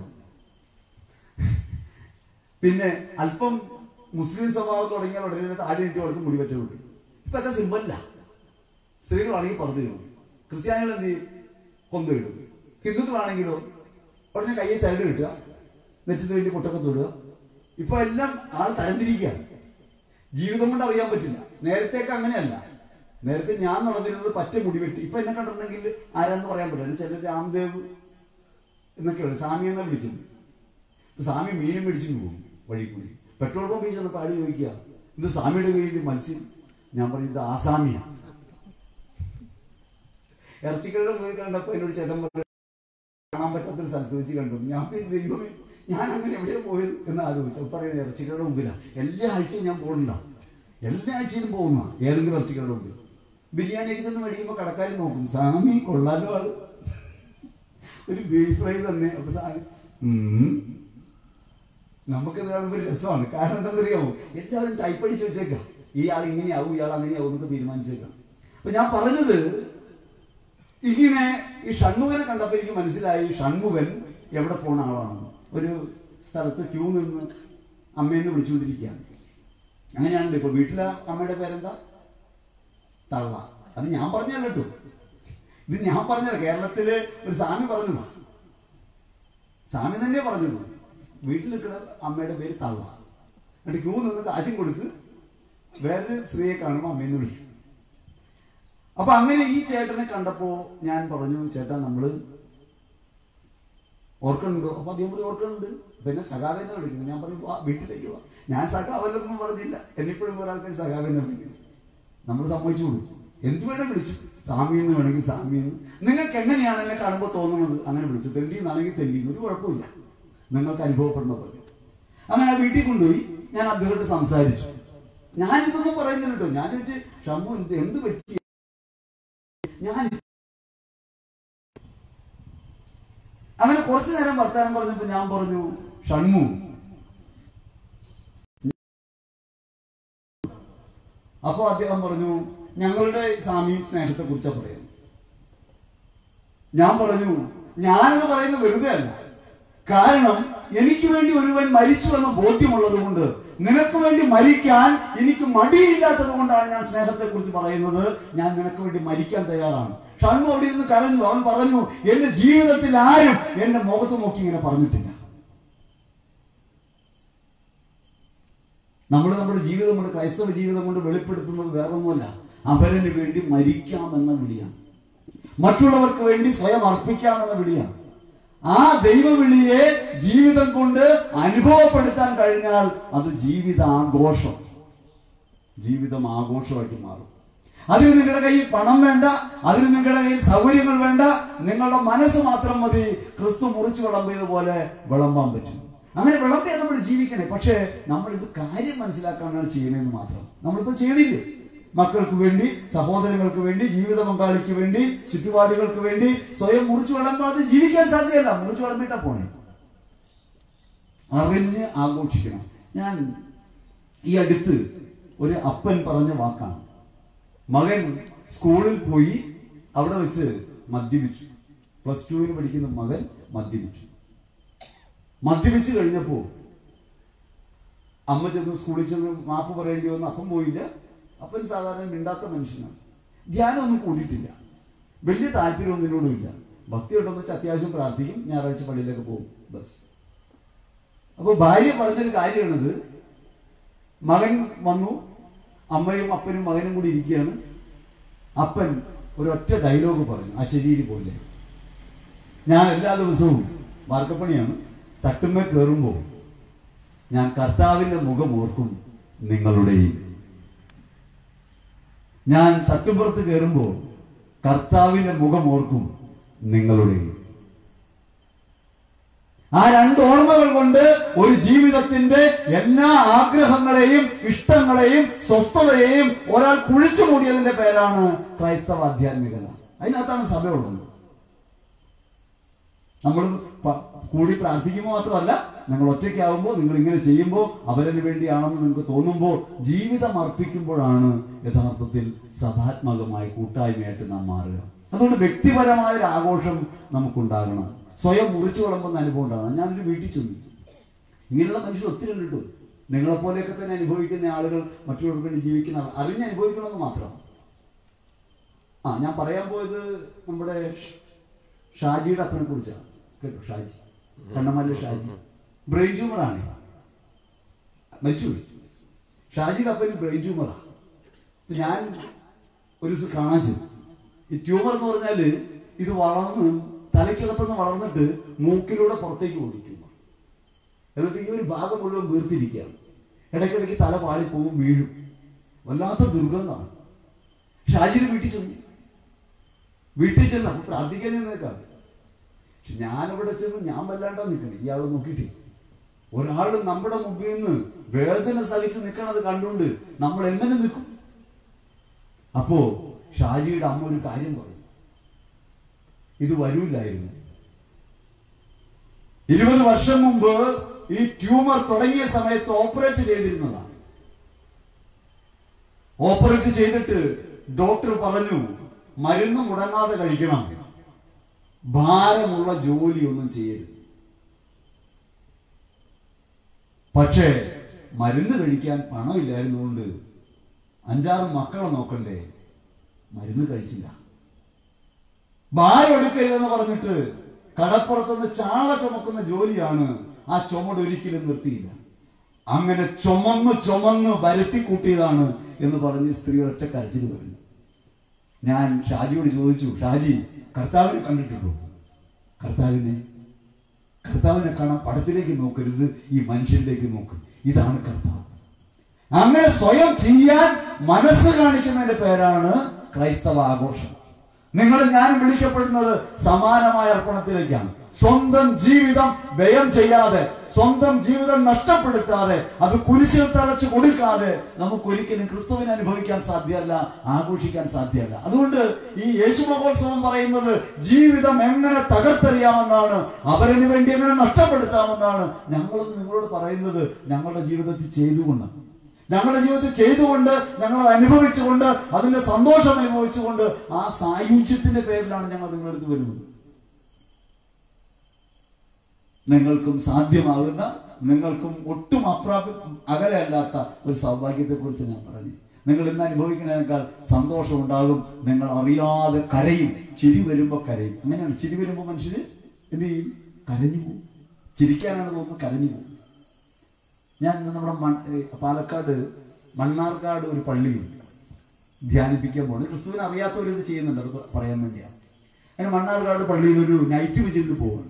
പിന്നെ അല്പം മുസ്ലിം സ്വഭാവം തുടങ്ങിയാൽ ഉടനെ താടി നീട്ടി കൊടുത്ത് മുടി പറ്റ വിട്ടു ഇപ്പൊ ഒക്കെ സിമ്പല്ല സ്ത്രീകളാണെങ്കിൽ പറഞ്ഞു തരും ക്രിസ്ത്യാനികൾ എന്ത് ചെയ്യും കൊന്തിടും ഹിന്ദുക്കളാണെങ്കിലോ ഉടനെ കയ്യെ ചരട് കിട്ടുക നെറ്റിന് വേണ്ടി പൊട്ടൊക്കെ തൊടുക ഇപ്പൊ എല്ലാം ആൾ തരംതിരിക്കുക ജീവിതം കൊണ്ട് അറിയാൻ പറ്റില്ല നേരത്തേക്ക് അങ്ങനെയല്ല നേരത്തെ ഞാൻ നടന്നിരുന്നത് പറ്റ മുടി വെട്ടി ഇപ്പൊ എന്നെ കണ്ടിട്ടുണ്ടെങ്കിൽ ആരാന്ന് പറയാൻ പറ്റില്ല ചില രാംദേവ് എന്നൊക്കെയാണ് സ്വാമി എന്നാ വിളിക്കുന്നത് ഇപ്പൊ സ്വാമി മീനും മേടിച്ചു പോകും വഴി കൂടി പെട്രോൾ പമ്പിൽ ചെന്നപ്പോൾ ആര് ചോദിക്കുക ഇത് സ്വാമിയുടെ കയ്യിൽ മത്സ്യം ഞാൻ പറയും ഇത് ആസാമിയാണ് ഇറച്ചിക്കടയുടെ പോയി കണ്ടപ്പോ എന്നോട് ചേട്ടൻ പറഞ്ഞു കാണാൻ പറ്റാത്തൊരു സ്ഥലത്ത് വെച്ച് കണ്ടു ഞാൻ വിചാരിച്ചു, ദൈവമേ ഞാൻ അങ്ങനെ എവിടെയാ പോയത് എന്ന് ആലോചിച്ചു അപ്പൊ പറയുന്നത് ഇറച്ചിക്കടയുടെ മുമ്പിലാണ് എല്ലാ ആഴ്ചയും ഞാൻ പോകണ്ട എല്ലാ ആഴ്ചയിലും പോകുന്ന ഏതെങ്കിലും ഇറച്ചിക്കടയുടെ മുമ്പിൽ ബിരിയാണിയൊക്കെ ചെന്ന് മേടിക്കുമ്പോൾ കടക്കാരും നോക്കും സ്വാമി കൊള്ളാലോ ആള് ഒരു ബീഫ് ഫ്രൈ തന്നെ അപ്പൊ സ്വാമി ഉം. നമുക്കത് കാണുമ്പോൾ ഒരു രസമാണ് കാരണം എന്താണെന്നറിയാമോ എല്ലാവരും ടൈപ്പ് അടിച്ച് വെച്ചേക്കാം ഇയാൾ ഇങ്ങനെയാവും ഇയാൾ അങ്ങനെയാവും എന്നൊക്കെ തീരുമാനിച്ചേക്കാം അപ്പൊ ഞാൻ പറഞ്ഞത് ഇങ്ങനെ ഈ ഷൺമുഖനെ കണ്ടപ്പോൾ എനിക്ക് മനസ്സിലായി ഷൺമുഖൻ എവിടെ പോണ ആളാണ് ഒരു സ്ഥലത്ത് ക്യൂ നിന്ന് അമ്മയെന്ന് വിളിച്ചുകൊണ്ടിരിക്കുകയാണ് അങ്ങനെയാണല്ലോ ഇപ്പൊ വീട്ടിലെ അമ്മയുടെ പേരെന്താ തള്ള അത് ഞാൻ പറഞ്ഞല്ല കേട്ടോ ഇത് ഞാൻ പറഞ്ഞത് കേരളത്തില് ഒരു സ്വാമി പറഞ്ഞതാ സ്വാമി തന്നെ പറഞ്ഞത് വീട്ടിൽ നിൽക്കുന്ന അമ്മയുടെ പേര് തള്ള എന്നിട്ട് ക്യൂ നിന്ന് കാശും കൊടുത്ത് വേറൊരു സ്ത്രീയെ കാണുമ്പോൾ അമ്മയെന്ന് വിളിക്കും അപ്പൊ അങ്ങനെ ഈ ചേട്ടനെ കണ്ടപ്പോ ഞാൻ പറഞ്ഞു ചേട്ടാ നമ്മള് ഓർക്കണുണ്ടോ അപ്പൊ അദ്ദേഹം പറഞ്ഞു ഓർക്കണുണ്ട് പിന്നെ സഖാവെന്ന് വിളിക്കുന്നു ഞാൻ പറഞ്ഞു വാ വീട്ടിലേക്ക് വാ ഞാൻ സഖാവല്ലൊന്നും പറഞ്ഞില്ല എന്നിപ്പോഴും കുറെ ആൾക്കാർ സഖാവെന്ന് വിളിക്കുന്നു നമ്മൾ സമ്മതിച്ചു കൊടുത്തു എന്ത് വേണം വിളിച്ചു സ്വാമി എന്ന് വേണമെങ്കിൽ സ്വാമി എന്ന് നിങ്ങൾക്ക് എങ്ങനെയാണ് എന്നെ കാണുമ്പോൾ തോന്നുന്നത് അങ്ങനെ വിളിച്ചു തെണ്ടി എന്നാണെങ്കിൽ തെണ്ടി ഒരു കുഴപ്പമില്ല നിങ്ങൾക്ക് അനുഭവപ്പെടുന്ന പോലെ അങ്ങനെ ആ വീട്ടിൽ കൊണ്ടുപോയി ഞാൻ അദ്ദേഹത്തെ സംസാരിച്ചു ഞാനിതൊന്നും പറയുന്നില്ല കേട്ടോ ഞാൻ ചോദിച്ചു ഷമ്മു എന്ത് എന്ത് പറ്റി ഞാൻ അങ്ങനെ കുറച്ചു നേരം വർത്താനം പറഞ്ഞപ്പോ ഞാൻ പറഞ്ഞു ഷൺമു അപ്പോ അദ്ദേഹം പറഞ്ഞു ഞങ്ങളുടെ സ്വാമി സ്നേഹത്തെ കുറിച്ചാ പറയുന്നത് ഞാൻ പറഞ്ഞു ഞാനത് പറയുന്നത് വെറുതെ അല്ല കാരണം എനിക്ക് വേണ്ടി ഒരുവൻ മരിച്ചു എന്ന ബോധ്യമുള്ളത് കൊണ്ട് നിനക്ക് വേണ്ടി മരിക്കാൻ എനിക്ക് മടിയില്ലാത്തത് കൊണ്ടാണ് ഞാൻ സ്നേഹത്തെ കുറിച്ച് പറയുന്നത് ഞാൻ നിനക്ക് വേണ്ടി മരിക്കാൻ തയ്യാറാണ് ഷൺമു അവിടെ ഇരുന്ന് കരഞ്ഞു അവൻ പറഞ്ഞു എന്റെ ജീവിതത്തിൽ ആരും എന്റെ മുഖത്ത് നോക്കി ഇങ്ങനെ പറഞ്ഞിട്ടില്ല നമ്മൾ നമ്മുടെ ജീവിതം കൊണ്ട് ക്രൈസ്തവ ജീവിതം കൊണ്ട് വെളിപ്പെടുത്തുന്നത് വേറൊന്നുമല്ല അവരന് വേണ്ടി മരിക്കാമെന്ന വിളിയാണ് മറ്റുള്ളവർക്ക് വേണ്ടി സ്വയം അർപ്പിക്കാമെന്ന വിളിയാണ് ആ ദൈവവിളിയെ ജീവിതം കൊണ്ട് അനുഭവപ്പെടുത്താൻ കഴിഞ്ഞാൽ അത് ജീവിതാഘോഷം ജീവിതം ആഘോഷമായിട്ട് മാറും അതിന് നിങ്ങളുടെ കയ്യിൽ പണം വേണ്ട അതിന് നിങ്ങളുടെ കയ്യിൽ സൗകര്യങ്ങൾ വേണ്ട നിങ്ങളുടെ മനസ്സ് മാത്രം മതി ക്രിസ്തു മുറിച്ചു വിളമ്പിയതുപോലെ വിളമ്പാൻ പറ്റും അങ്ങനെ വിളമ്പിയാൽ നമ്മൾ ജീവിക്കണേ പക്ഷേ നമ്മൾ ഇത് കാര്യം മനസ്സിലാക്കാനാണ് ചെയ്യണമെന്ന് മാത്രം നമ്മളിപ്പോ ചെയ്യണില്ലേ മക്കൾക്ക് വേണ്ടി സഹോദരങ്ങൾക്ക് വേണ്ടി ജീവിത പങ്കാളിക്ക് വേണ്ടി ചുറ്റുപാടുകൾക്ക് വേണ്ടി സ്വയം മുറിച്ചു വിളമ്പാതെ ജീവിക്കാൻ സാധ്യമല്ല മുറിച്ചു വിളമ്പിട്ടാ പോണേ അറിഞ്ഞ് ആഘോഷിക്കണം ഞാൻ ഈ അടുത്ത് ഒരു അപ്പൻ പറഞ്ഞ വാക്കാണ് മകൻ സ്കൂളിൽ പോയി അവിടെ വെച്ച് മദ്യപിച്ചു പ്ലസ് ടുവിന് പഠിക്കുന്ന മകൻ മദ്യപിച്ചു മദ്യപിച്ചു കഴിഞ്ഞപ്പോ അമ്മ ചെന്ന് സ്കൂളിൽ ചെന്ന് മാപ്പ് പറയേണ്ടി വന്നു അപ്പം പോയില്ല അപ്പൻ സാധാരണ മിണ്ടാത്ത മനുഷ്യനാണ് ധ്യാനമൊന്നും കൂടിയിട്ടില്ല വലിയ താല്പര്യമൊന്നും ഇതിനോടുമില്ല ഭക്തി ഉണ്ടെന്ന് വെച്ചാൽ അത്യാവശ്യം പ്രാർത്ഥിക്കും ഞായറാഴ്ച പള്ളിയിലേക്ക് പോകും ബസ് അപ്പോൾ ഭാര്യ പറഞ്ഞൊരു കാര്യമാണിത് മകൻ വന്നു അമ്മയും അപ്പനും മകനും കൂടി ഇരിക്കുകയാണ് അപ്പൻ ഒരൊറ്റ ഡയലോഗ് പറഞ്ഞു ആ ശരീരി പോലെ ഞാൻ എല്ലാ ദിവസവും വാർക്കപ്പണിയാണ് തട്ടുമ്മ കയറുമ്പോൾ ഞാൻ കർത്താവിന്റെ മുഖം ഓർക്കും നിങ്ങളുടെയും ഞാൻ തട്ടുപുറത്ത് കയറുമ്പോൾ കർത്താവിന്റെ മുഖം ഓർക്കും നിങ്ങളുടെയും ആ രണ്ട് ഓർമ്മകൾ കൊണ്ട് ഒരു ജീവിതത്തിന്റെ എല്ലാ ആഗ്രഹങ്ങളെയും ഇഷ്ടങ്ങളെയും സ്വസ്ഥതയെയും ഒരാൾ കുഴിച്ചു മൂടിയതിന്റെ പേരാണ് ക്രൈസ്തവ ആധ്യാത്മികത അതിനകത്താണ് സഭയുള്ളത് നമ്മൾ പ- കൂടി പ്രാർത്ഥിക്കുമ്പോൾ മാത്രമല്ല നിങ്ങൾ ഒറ്റയ്ക്കാവുമ്പോൾ നിങ്ങൾ ഇങ്ങനെ ചെയ്യുമ്പോൾ അവരന് വേണ്ടിയാണെന്ന് നിങ്ങൾക്ക് തോന്നുമ്പോൾ ജീവിതം അർപ്പിക്കുമ്പോഴാണ് യഥാർത്ഥത്തിൽ സഭാത്മകമായ കൂട്ടായ്മയായിട്ട് നാം മാറുക അതുകൊണ്ട് വ്യക്തിപരമായ ഒരു ആഘോഷം നമുക്കുണ്ടാകണം സ്വയം മുറിച്ചു വിളമ്പുന്ന അനുഭവം ഉണ്ടാകണം ഞാനൊരു വീട്ടിൽ ചെന്നു ഇങ്ങനെയുള്ള മനുഷ്യർ ഒത്തിരി ഉണ്ട് കേട്ടോ നിങ്ങളെപ്പോലെയൊക്കെ തന്നെ അനുഭവിക്കുന്ന ആളുകൾ മറ്റുള്ളവർക്ക് വേണ്ടി ജീവിക്കുന്ന ആൾ അറിഞ്ഞ് അനുഭവിക്കണമെന്ന് മാത്രം ആ ഞാൻ പറയാൻ പോയത് നമ്മുടെ ഷ്- ഷാജിയുടെ അപ്പനെ കുറിച്ചാണ് കേട്ടോ ഷാജി കണ്ണമല്ല ഷാജി ബ്രെയിൻ ട്യൂമറാണ് മരിച്ചുപോയി ഷാജിയുടെ അപ്പന് ബ്രെയിൻ ട്യൂമറാണ് ഇപ്പൊ ഞാൻ ഒരു ദിവസം കാണാൻ ചെന്നു ഈ ട്യൂമർ എന്ന് പറഞ്ഞാല് ഇത് വളർന്ന് തലയ്ക്കകത്തുനിന്ന് വളർന്നിട്ട് മൂക്കിലൂടെ പുറത്തേക്ക് പോയി ട്യൂമർ എന്നിട്ട് ഈ ഒരു ഭാഗം മുഴുവൻ വീർത്തിരിക്കുകയാണ് ഇടയ്ക്കിടയ്ക്ക് തല പാളിപ്പോവും വീഴും വല്ലാത്ത ദുർഗന്ധമാണ് ഷാജിന് വീട്ടിൽ ചെന്നു വീട്ടിൽ ചെന്ന് അപ്പൊ പ്രാർത്ഥിക്കാൻ നിന്നേക്കാം പക്ഷെ ഞാനിവിടെ ചെന്ന് ഞാൻ വല്ലാണ്ടാ നിൽക്കണേ ഇയാൾ നോക്കിയിട്ട് ഒരാൾ നമ്മുടെ മുമ്പിൽ നിന്ന് വേദന സഹിച്ച് നിൽക്കണത് കണ്ടുകൊണ്ട് നമ്മൾ എങ്ങനെ നിൽക്കും അപ്പോ ഷാജിയുടെ അമ്മ ഒരു കാര്യം പറഞ്ഞു ഇത് വരൂലായിരുന്നു ഇരുപത് വർഷം മുമ്പ് ഈ ട്യൂമർ തുടങ്ങിയ സമയത്ത് ഓപ്പറേറ്റ് ചെയ്തിരുന്നതാണ് ഓപ്പറേറ്റ് ചെയ്തിട്ട് ഡോക്ടർ പറഞ്ഞു മരുന്ന് മുടങ്ങാതെ കഴിക്കണം ഭാരമുള്ള ജോലി ഒന്നും ചെയ്യരുത് പക്ഷേ മരുന്ന് കഴിക്കാൻ പണമില്ലായിരുന്നുകൊണ്ട് അഞ്ചാറ് മക്കളെ നോക്കണ്ടേ മരുന്ന് കഴിച്ചില്ല ഭാരം എടുക്കരുതെന്ന് പറഞ്ഞിട്ട് കടപ്പുറത്തുനിന്ന് ചാള ചുമക്കുന്ന ജോലിയാണ് ആ ചുമട് ഒരിക്കലും നിർത്തിയില്ല അങ്ങനെ ചുമന്ന് ചുമന്ന് വരുത്തി കൂട്ടിയതാണ് എന്ന് പറഞ്ഞ് സ്ത്രീ ഒറ്റ കരച്ചിൽ പറഞ്ഞു ഞാൻ ഷാജിയോട് ചോദിച്ചു ഷാജി കർത്താവിനെ കണ്ടിട്ടുണ്ടോ കർത്താവിനെ കർത്താവിനെ കാണാൻ പടത്തിലേക്ക് നോക്കരുത് ഈ മനുഷ്യരിലേക്ക് നോക്ക് ഇതാണ് കർത്താവ് അങ്ങനെ സ്വയം ചെയ്യാൻ മനസ്സ് കാണിക്കുന്നതിന്റെ പേരാണ് ക്രൈസ്തവ ആഘോഷം നിങ്ങൾ ഞാൻ വിളിക്കപ്പെടുന്നത് സമാനമായ അർപ്പണത്തിലേക്കാണ് സ്വന്തം ജീവിതം വ്യയം ചെയ്യാതെ സ്വന്തം ജീവിതം നഷ്ടപ്പെടുത്താതെ അത് കുരിശിൽ തറച്ചു കൊടുക്കാതെ നമുക്ക് ഒരിക്കലും ക്രിസ്തുവിനെ അനുഭവിക്കാൻ സാധ്യമല്ല ആഘോഷിക്കാൻ സാധ്യമല്ല അതുകൊണ്ട് ഈ യേശു മഹോത്സവം പറയുന്നത് ജീവിതം എങ്ങനെ തകർത്തെറിയാമെന്നാണ് അവരന് വേണ്ടി എങ്ങനെ നഷ്ടപ്പെടുത്താമെന്നാണ് ഞങ്ങളത് നിങ്ങളോട് പറയുന്നത് ഞങ്ങളുടെ ജീവിതത്തിൽ ചെയ്തുകൊണ്ടാണ് ഞങ്ങളുടെ ജീവിതത്തിൽ ചെയ്തുകൊണ്ട് ഞങ്ങൾ അത് അനുഭവിച്ചുകൊണ്ട് അതിന്റെ സന്തോഷം അനുഭവിച്ചുകൊണ്ട് ആ സായുജ്യത്തിന്റെ പേരിലാണ് ഞങ്ങൾ നിങ്ങളുടെ അടുത്ത് വരുന്നത് നിങ്ങൾക്കും സാധ്യമാകുന്ന നിങ്ങൾക്കും ഒട്ടും അപ്രാപ്യ അകലെയല്ലാത്ത ഒരു സൗഭാഗ്യത്തെ കുറിച്ച് ഞാൻ പറഞ്ഞു നിങ്ങൾ ഇന്ന് അനുഭവിക്കുന്നതിനേക്കാൾ സന്തോഷം ഉണ്ടാകും നിങ്ങൾ അറിയാതെ കരയും ചിരി വരുമ്പോൾ കരയും അങ്ങനെയാണ് ചിരി വരുമ്പോൾ മനുഷ്യര് എന്ത് ചെയ്യും കരഞ്ഞു പോകും ചിരിക്കാനാണ് തോന്നുന്നത് കരഞ്ഞു പോകും ഞാൻ ഇന്ന് നമ്മുടെ മൺ ഏ, പാലക്കാട് മണ്ണാർക്കാട് ഒരു പള്ളിയിൽ ധ്യാനിപ്പിക്കാൻ പോകുന്നത് ക്രിസ്തുവിനെ അറിയാത്തവർ ഇത് ചെയ്യുന്നുണ്ട് അത് പ- പറയാൻ വേണ്ടിയാണ് അതിന് മണ്ണാർക്കാട് പള്ളിയിൽ ഒരു നൈറ്റ് വിജിലിന് പോവാണ്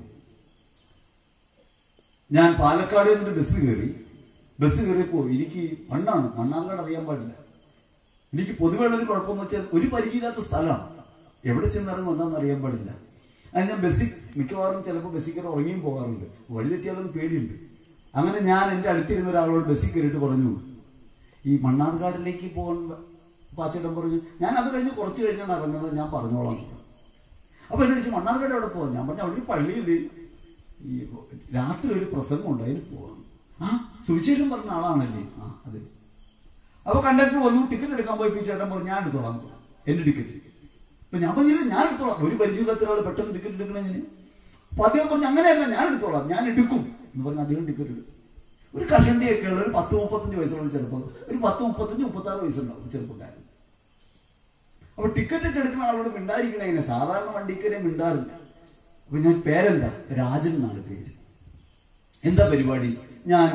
ഞാൻ പാലക്കാട് നിന്നൊരു ബസ് കയറി ബസ് കയറിയപ്പോ എനിക്ക് മണ്ണാണ് മണ്ണാർക്കാട് അറിയാൻ പാടില്ല എനിക്ക് പൊതുവെയുള്ള ഒരു കുഴപ്പമെന്ന് വെച്ചാൽ ഒരു പരിചയമില്ലാത്ത സ്ഥലമാണ് എവിടെ ചെന്നിറങ്ങും എന്താണെന്ന് അറിയാൻ പാടില്ല അത് ഞാൻ ബസ്സിൽ മിക്കവാറും ചിലപ്പോൾ ബസ്സിൽ കയറി ഉറങ്ങിയും പോകാറുണ്ട് വഴി തെറ്റിയാലൊന്ന് പേടിയുണ്ട് അങ്ങനെ ഞാൻ എൻ്റെ അടുത്തിരുന്ന ഒരാളോട് ബസ്സിൽ കയറിയിട്ട് പറഞ്ഞു ഈ മണ്ണാർക്കാടിലേക്ക് പോകാൻ പാച്ചേട്ടൻ പറഞ്ഞു ഞാൻ അത് കഴിഞ്ഞ് കുറച്ച് കഴിഞ്ഞാണ് ഇറങ്ങുന്നത് ഞാൻ പറഞ്ഞോളാം എന്ന് പറഞ്ഞു. അപ്പൊ എന്നെ വിളിച്ച് മണ്ണാർക്കാട് എവിടെ പോകാൻ ഞാൻ പറഞ്ഞു അവിടെ പള്ളിയിൽ ഈ രാത്രി ഒരു പ്രസംഗം ഉണ്ട് അതിന് പോകണം ആ സുവിശേഷം പറഞ്ഞ ആളാണല്ലേ ആ അതെ അപ്പൊ കണ്ടക്ടർ വന്നു ടിക്കറ്റ് എടുക്കാൻ പോയി ഈ ചേട്ടൻ പറഞ്ഞു ഞാൻ എടുത്തോളാം എന്ന് പറഞ്ഞു. എന്റെ ടിക്കറ്റ് അപ്പൊ ഞാൻ പറഞ്ഞില്ല ഞാൻ എടുത്തോളാം ഒരു പരിചയമില്ലാത്ത ഒരാൾ പെട്ടെന്ന് ടിക്കറ്റ് എടുക്കണേ അപ്പൊ അദ്ദേഹം പറഞ്ഞു അങ്ങനെയല്ല ഞാൻ എടുത്തോളാം ഞാൻ എടുക്കും എന്ന് പറഞ്ഞ് അദ്ദേഹം ടിക്കറ്റ് എടുത്തു ഒരു കഷണ്ടിയൊക്കെ ഉള്ള ഒരു പത്ത് മുപ്പത്തഞ്ച് വയസ്സുള്ള ചെറുപ്പം ഒരു പത്ത് മുപ്പത്തഞ്ച് മുപ്പത്തി ആറ് വയസ്സുണ്ടാവും ചെറുപ്പക്കാരൻ അപ്പൊ ടിക്കറ്റ് ഒക്കെ എടുക്കുന്ന ആളോട് മിണ്ടായിരിക്കണേ എങ്ങനെ സാധാരണ വണ്ടിക്കരെ മിണ്ടാറില്ല അപ്പൊ ഞാൻ പേരെന്താ രാജൻ എന്നാണ് പേര് എന്താ പരിപാടി ഞാൻ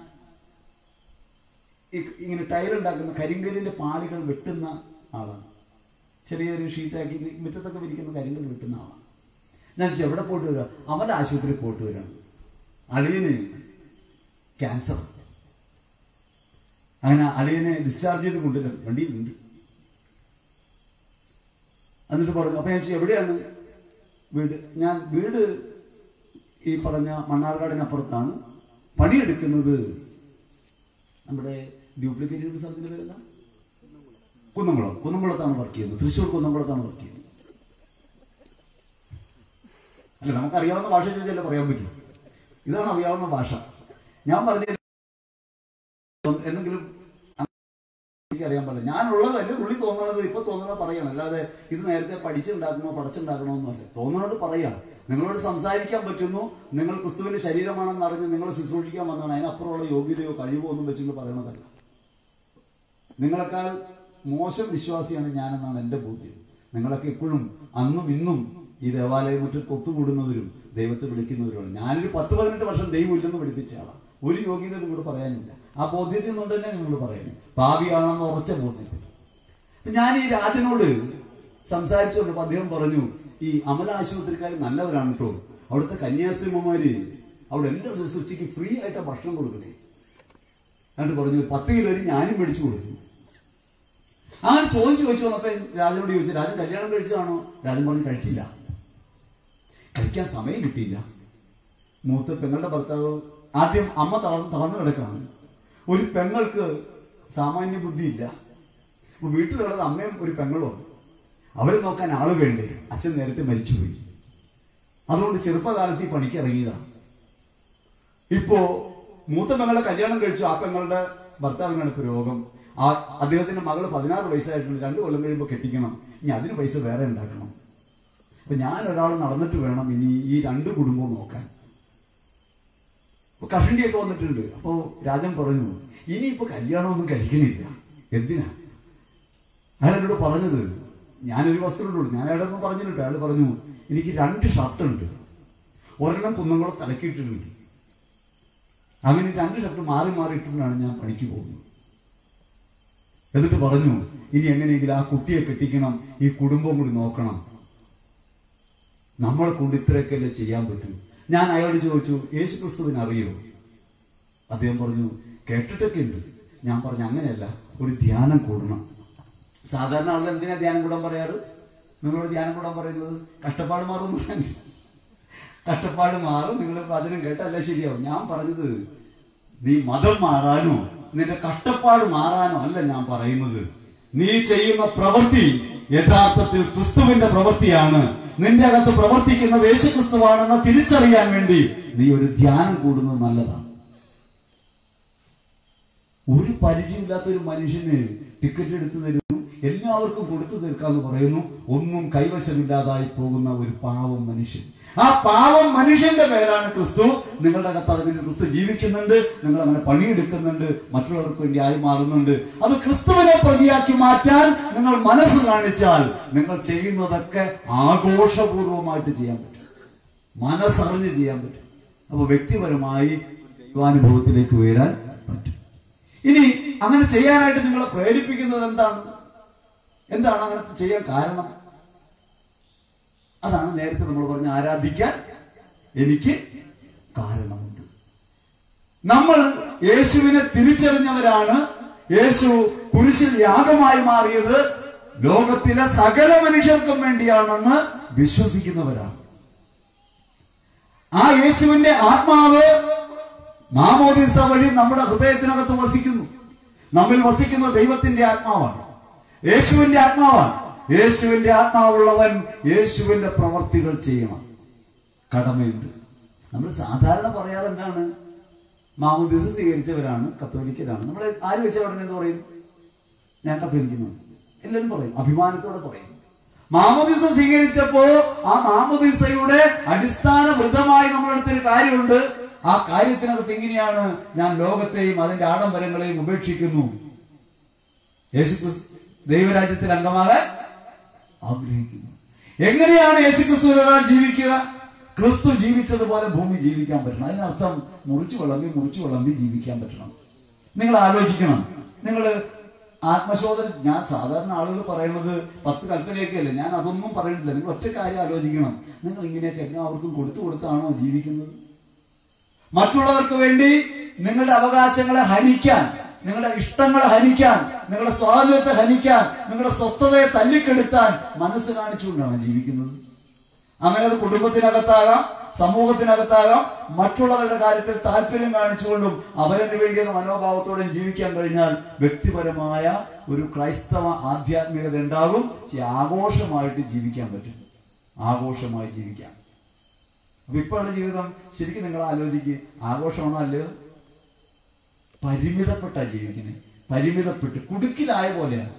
ഈ- ഇങ്ങനെ ടയർ ഉണ്ടാക്കുന്ന കരിങ്കലിന്റെ പാളികൾ വെട്ടുന്ന ആളാണ് ചെറിയ ചെറിയ ഷീറ്റാക്കി മുറ്റത്തൊക്കെ വിരിക്കുന്ന കരിങ്കൽ വെട്ടുന്ന ആളാണ് ഞാൻ ചോദിച്ചു, എവിടെ പോയിട്ട് വരാം അവന്റെ ആശുപത്രിയിൽ പോയിട്ട് വരാണ് അളിയന് ക്യാൻസർ അങ്ങനെ അളിയനെ ഡിസ്ചാർജ് ചെയ്ത് കൊണ്ടുവരാം വണ്ടിയിലുണ്ട് എന്നിട്ട് പറഞ്ഞു അപ്പൊ ഞാൻ ചോദിച്ചു എവിടെയാണ് വീട് ഞാൻ വീട് ഈ പറഞ്ഞ മണ്ണാർക്കാടിനപ്പുറത്താണ് പണിയെടുക്കുന്നത് നമ്മുടെ ഡ്യൂപ്ലിക്കേറ്റ് സ്ഥലത്തിന്റെ പേരെന്താ കുന്നംകുളം കുന്നംകുളത്താണ് വർക്ക് ചെയ്യുന്നത് തൃശ്ശൂർ കുന്നംകുളത്താണ് വർക്ക് ചെയ്യുന്നത് അല്ല നമുക്കറിയാവുന്ന ഭാഷ ചോദിച്ചാലേ പറയാൻ പറ്റും ഇതാണ് അറിയാവുന്ന ഭാഷ ഞാൻ പറഞ്ഞ എന്തെങ്കിലും എനിക്കറിയാൻ പാടില്ല ഞാനുള്ളത് എന്റെ ഉള്ളിൽ തോന്നണത് ഇപ്പൊ തോന്നണത് പറയണം അല്ലാതെ ഇത് നേരത്തെ പഠിച്ചുണ്ടാക്കണോ പഠിച്ചുണ്ടാക്കണോ എന്നല്ല തോന്നണത് പറയാം നിങ്ങളോട് സംസാരിക്കാൻ പറ്റുന്നു നിങ്ങൾ ക്രിസ്തുവിന്റെ ശരീരമാണെന്ന് അറിഞ്ഞ് നിങ്ങളെ ശുശ്രൂഷിക്കാൻ വന്നതാണ് അതിനപ്പുറമുള്ള യോഗ്യതയോ കഴിവോ ഒന്നും വെച്ചുകൊണ്ട് പറയണതല്ല നിങ്ങളെക്കാൾ മോശം വിശ്വാസിയാണ് ഞാനെന്നാണ് എൻ്റെ ബോധ്യം നിങ്ങളൊക്കെ ഇപ്പോഴും അന്നും ഇന്നും ഈ ദേവാലയം മുറ്റത്ത് ഒത്തുകൂടുന്നവരും ദൈവത്തെ വിളിക്കുന്നവരുമാണ് ഞാനൊരു പത്ത് പതിനെട്ട് വർഷം ദൈവം ഇല്ലെന്ന് പഠിപ്പിച്ച ആളാണ് ഒരു യോഗ്യത നിങ്ങളോട് പറയാനില്ല ആ ബോധ്യത്തിൽ നിന്നുകൊണ്ട് തന്നെ നിങ്ങളോട് പറയുന്നത് ഭാവിയാണെന്ന് ഉറച്ച ബോധ്യത്തിൽ അപ്പൊ ഞാൻ ഈ രാജനോട് സംസാരിച്ചുകൊണ്ട് അദ്ദേഹം പറഞ്ഞു ഈ അമല ആശുപത്രിക്കാർ നല്ലവരാണ് കേട്ടോ അവിടുത്തെ കന്യാസിമ്മമാര് അവിടെ എല്ലാ ദിവസവും ഉച്ചയ്ക്ക് ഫ്രീ ആയിട്ട് ഭക്ഷണം കൊടുക്കണേ എന്നിട്ട് പറഞ്ഞു പത്ത് കിലോ അരി ഞാനും മേടിച്ചു കൊടുത്തു അങ്ങനെ ചോദിച്ചു ചോദിച്ചു വന്നപ്പോ രാജനോട് ചോദിച്ചു രാജൻ കല്യാണം കഴിച്ചതാണോ രാജൻ പറഞ്ഞു കഴിച്ചില്ല കഴിക്കാൻ സമയം കിട്ടിയില്ല മൂത്ത പെങ്ങളുടെ ഭർത്താവ് ആദ്യം അമ്മ തളർന്ന് തളർന്നു കിടക്കാണ് ഒരു പെങ്ങൾക്ക് സാമാന്യ ബുദ്ധിയില്ല അപ്പൊ വീട്ടിലുള്ളത് അമ്മയും ഒരു പെങ്ങളും അവരെ നോക്കാൻ ആള് വേണ്ടേ അച്ഛൻ നേരത്തെ മരിച്ചുപോയി അതുകൊണ്ട് ചെറുപ്പകാലത്ത് ഈ പണിക്ക് ഇറങ്ങിയതാണ് ഇപ്പോ മൂത്ത പെങ്ങളെ കല്യാണം കഴിച്ചു ആ പെങ്ങളുടെ ഭർത്താവിനാണ് ഇപ്പൊ രോഗം ആ അദ്ദേഹത്തിന്റെ മകള് പതിനാറ് വയസ്സായിട്ടുണ്ട് രണ്ടു കൊല്ലം കഴിയുമ്പോൾ കെട്ടിക്കണം ഇനി അതിന് പൈസ വേറെ ഉണ്ടാക്കണം അപ്പൊ ഞാൻ ഒരാൾ നടന്നിട്ട് വേണം ഇനി ഈ രണ്ട് കുടുംബവും നോക്കാൻ അപ്പൊ കഷണ്ടിയൊക്കെ വന്നിട്ടുണ്ട് അപ്പോ രാജൻ പറഞ്ഞു ഇനിയിപ്പോ കല്യാണമൊന്നും കഴിക്കണില്ല എന്തിനാ അയാൾ എന്നോട് പറഞ്ഞത് ഞാനൊരു വസ്ത്രമുള്ളൂ ഞാൻ അയാളൊന്നും പറഞ്ഞിട്ടുണ്ട് അയാൾ പറഞ്ഞു എനിക്ക് രണ്ട് ഷർട്ടുണ്ട് ഒരെണ്ണം കുന്നംകുളം തലക്കിയിട്ടിട്ടുണ്ട് അങ്ങനെ രണ്ട് ഷർട്ട് മാറി മാറി ഇട്ടിട്ടാണ് ഞാൻ പണിക്ക് പോകുന്നത് എന്നിട്ട് പറഞ്ഞു ഇനി എങ്ങനെയെങ്കിലും ആ കുട്ടിയെ കെട്ടിക്കണം ഈ കുടുംബം കൂടി നോക്കണം നമ്മളെ കൊണ്ട് ഇത്രയൊക്കെയല്ലേ ചെയ്യാൻ പറ്റൂ ഞാൻ അയാളോട് ചോദിച്ചു യേശു ക്രിസ്തുവിനെ അറിയോ അദ്ദേഹം പറഞ്ഞു കേട്ടിട്ടൊക്കെ ഉണ്ട് ഞാൻ പറഞ്ഞു അങ്ങനെയല്ല ഒരു ധ്യാനം കൂടണം സാധാരണ ആളുകൾ എന്തിനാ ധ്യാനം കൂടാൻ പറയാറ് നിങ്ങളോട് ധ്യാനം കൂടാൻ പറയുന്നത് കഷ്ടപ്പാട് മാറുമെന്ന് പറയാൻ കഷ്ടപ്പാട് മാറും നിങ്ങൾ വചനം കേട്ടല്ല ശരിയാവും ഞാൻ പറഞ്ഞത് നീ മതം മാറാനോ നിന്റെ കഷ്ടപ്പാട് മാറാനോ അല്ല ഞാൻ പറയുന്നത് നീ ചെയ്യുന്ന പ്രവൃത്തി യഥാർത്ഥത്തിൽ ക്രിസ്തുവിന്റെ പ്രവൃത്തിയാണ് നിന്റെ അകത്ത് പ്രവർത്തിക്കുന്നത് യേശു ക്രിസ്തുവാണെന്ന് തിരിച്ചറിയാൻ വേണ്ടി നീ ഒരു ധ്യാനം കൂടുന്നത് നല്ലതാണ് ഒരു പരിചയമില്ലാത്ത ഒരു മനുഷ്യന് ടിക്കറ്റ് എടുത്തു തരുന്നു എല്ലാവർക്കും കൊടുത്തു തീർക്കാന്ന് പറയുന്നു ഒന്നും കൈവശമില്ലാതായി പോകുന്ന ഒരു പാവം മനുഷ്യൻ ആ പാവം മനുഷ്യന്റെ പേരാണ് ക്രിസ്തു നിങ്ങളുടെ അകത്ത് അതിന് ക്രിസ്തു ജീവിക്കുന്നുണ്ട് നിങ്ങൾ അങ്ങനെ പണിയെടുക്കുന്നുണ്ട് മറ്റുള്ളവർക്ക് വേണ്ടി ആയി മാറുന്നുണ്ട് അത് ക്രിസ്തുവിനെ പ്രതിയാക്കി മാറ്റാൻ നിങ്ങൾ മനസ്സ് കാണിച്ചാൽ നിങ്ങൾ ചെയ്യുന്നതൊക്കെ ആഘോഷപൂർവമായിട്ട് ചെയ്യാൻ പറ്റും മനസ്സറിഞ്ഞ് ചെയ്യാൻ പറ്റും അപ്പൊ വ്യക്തിപരമായി അനുഭവത്തിലേക്ക് ഉയരാൻ പറ്റും ഇനി അങ്ങനെ ചെയ്യാനായിട്ട് നിങ്ങളെ പ്രേരിപ്പിക്കുന്നത് എന്താണ് എന്താണ് അങ്ങനെ ചെയ്യാൻ കാരണം അതാണ് നേരത്തെ നമ്മൾ പറഞ്ഞ ആരാധിക്കാൻ എനിക്ക് കാരണമുണ്ട് നമ്മൾ യേശുവിനെ തിരിച്ചറിഞ്ഞവരാണ് യേശു കുരിശിൽ യാഗമായി മാറിയത് ലോകത്തിലെ സകല മനുഷ്യർക്കും വേണ്ടിയാണെന്ന് വിശ്വസിക്കുന്നവരാണ് ആ യേശുവിന്റെ ആത്മാവ് മാമോദിസ വഴി നമ്മുടെ ഹൃദയത്തിനകത്ത് വസിക്കുന്നു നമ്മിൽ വസിക്കുന്ന ദൈവത്തിന്റെ ആത്മാവാണ് യേശുവിന്റെ ആത്മാവാണ് യേശുവിന്റെ ആത്മാവുള്ളവൻ യേശുവിന്റെ പ്രവർത്തികൾ ചെയ്യണം കടമയുണ്ട് നമ്മൾ സാധാരണ പറയാറ് എന്താണ് മാമോദിസ സ്വീകരിച്ചവരാണ് കത്തോലിക്കരാണ് നമ്മൾ ആര് വെച്ച ഉടനെ എന്ന് പറയും ഞാൻ കത്തിരിക്കുന്നുണ്ട് എല്ലാവരും പറയും അഭിമാനത്തോടെ പറയും മാമോദിസ സ്വീകരിച്ചപ്പോ ആ മാമോദിസയുടെ അടിസ്ഥാന വൃതമായി നമ്മളെടുത്തൊരു കാര്യമുണ്ട് ആ കാര്യത്തിനകത്ത് എങ്ങനെയാണ് ഞാൻ ലോകത്തെയും അതിന്റെ ആഡംബരങ്ങളെയും ഉപേക്ഷിക്കുന്നു യേശു ദൈവരാജ്യത്തിൽ അംഗമാകാൻ ആഗ്രഹിക്കുന്നു എങ്ങനെയാണ് യേശുക്രിസ്തു ഒരാൾ ജീവിക്കുക ക്രിസ്തു ജീവിച്ചതുപോലെ ഭൂമി ജീവിക്കാൻ പറ്റണം അതിനർത്ഥം മുറിച്ചു വിളമ്പി മുറിച്ചു വിളമ്പി ജീവിക്കാൻ പറ്റണം നിങ്ങൾ ആലോചിക്കണം നിങ്ങൾ ആത്മശോധന ഞാൻ സാധാരണ ആളുകൾ പറയുന്നത് പത്ത് കൽപ്പനയൊക്കെ അല്ലേ ഞാൻ അതൊന്നും പറയുന്നില്ല നിങ്ങൾ ഒറ്റ കാര്യം ആലോചിക്കണം നിങ്ങൾ ഇങ്ങനെയൊക്കെ എല്ലാവർക്കും കൊടുത്തു കൊടുത്താണോ ജീവിക്കുന്നത് മറ്റുള്ളവർക്ക് വേണ്ടി നിങ്ങളുടെ അവകാശങ്ങളെ ഹനിക്കാൻ നിങ്ങളുടെ ഇഷ്ടങ്ങളെ ഹനിക്കാൻ നിങ്ങളുടെ സ്വാതന്ത്ര്യത്തെ ഹനിക്കാൻ നിങ്ങളുടെ സ്വസ്ഥതയെ തല്ലിക്കെടുത്താൻ മനസ്സ് കാണിച്ചുകൊണ്ടാണ് ജീവിക്കുന്നത് അങ്ങനെ അത് കുടുംബത്തിനകത്താകാം സമൂഹത്തിനകത്താകാം മറ്റുള്ളവരുടെ കാര്യത്തിൽ താല്പര്യം കാണിച്ചുകൊണ്ടും അവരന് വേണ്ടിയ മനോഭാവത്തോടെ ജീവിക്കാൻ കഴിഞ്ഞാൽ വ്യക്തിപരമായ ഒരു ക്രൈസ്തവ ആധ്യാത്മികത ഉണ്ടാകും ഈ ആഘോഷമായിട്ട് ജീവിക്കാൻ പറ്റും ആഘോഷമായി ജീവിക്കാം അപ്പൊ ഇപ്പോഴുള്ള ജീവിതം ശരിക്കും നിങ്ങൾ ആലോചിക്കുക ആഘോഷമാണോ അല്ലയോ പരിമിതപ്പെട്ട ജീവിക്കുന്നത് പരിമിതപ്പെട്ട് കുടുക്കിലായ പോലെയാണ്